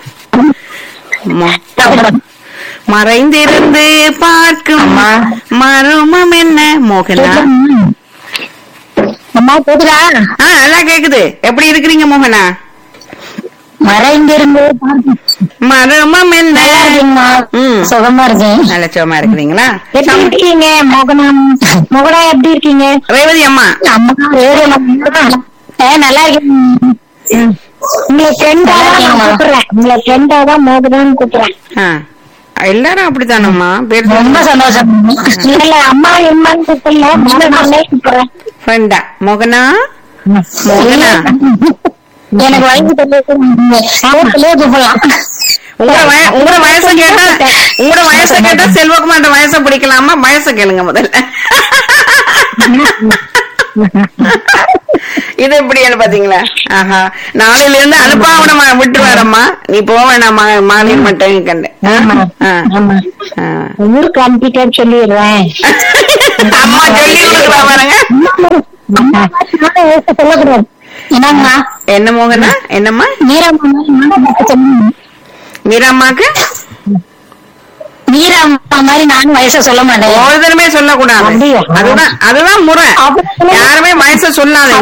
மோ- மறைந்திருந்து பார்க்கும் மருமம் என்ன மோகனா அம்மா கேக்குதா ஆ நல்லா கேக்குது எப்படி இருக்கிறீங்க மோகனா மறைந்திருந்து மருமம் என்ன நல்லா இருக்கீங்கம்மா ம். சுகமா இருக்கேன் நல்ல சுகமா இருக்கிறீங்களா எப்படி இருக்கீங்க மோகனா மோகனா எப்படி இருக்கீங்க ரேவதி அம்மா அம்மா வேறு ஏ நல்லா இருக்கேன் உங்களை ஃப்ரெண்டா தான் கூப்பிடுறேன் உங்களை ஃப்ரெண்டா தான் மோகனான்னு கூப்பிடுறேன் ஆ எல்லாரும் அப்படித்தானம்மா பேர் ரொம்ப சந்தோஷம் இல்ல அம்மா எம்மான்னு கூப்பிடல மோகனாலே கூப்பிடுறேன் ஃப்ரெண்டா மோகனா மோகனா எனக்கு வயசு தெரியலே கூப்பிடலாம் உங்களோட வய உங்களோட வயசை கேட்டா உங்களோட வயசை கேட்டா செல்வகுமார் வயசை பிடிக்கலாமா வயசை கேளுங்க முதல்ல இது எப்படின்னு பாத்தீங்களா ஆஹா நாளையில இருந்து அனுப்பாவன விட்டு வரம்மா நீ போக வேணாம் மாலை மட்டும் கண்டு ஆமா ஆ. ஆமா ஆ. ஊருக்கு அனுப்பிட்டேன்னு சொல்லிடுறேன் அம்மா சொல்லி கொடுக்குறா பாருங்க சொல்லக்கூடாது என்னங்கம்மா என்ன மோகனா என்னம்மா மீராம்மாக்கு மீரம்மா மாதிரி நானும் வயசை சொல்ல மாட்டேன் ஒரு தடவை சொல்லக்கூடாது அப்படியா? அதுதான் அதுதான் முறை அப்படி யாருமே வயசை சொல்லாத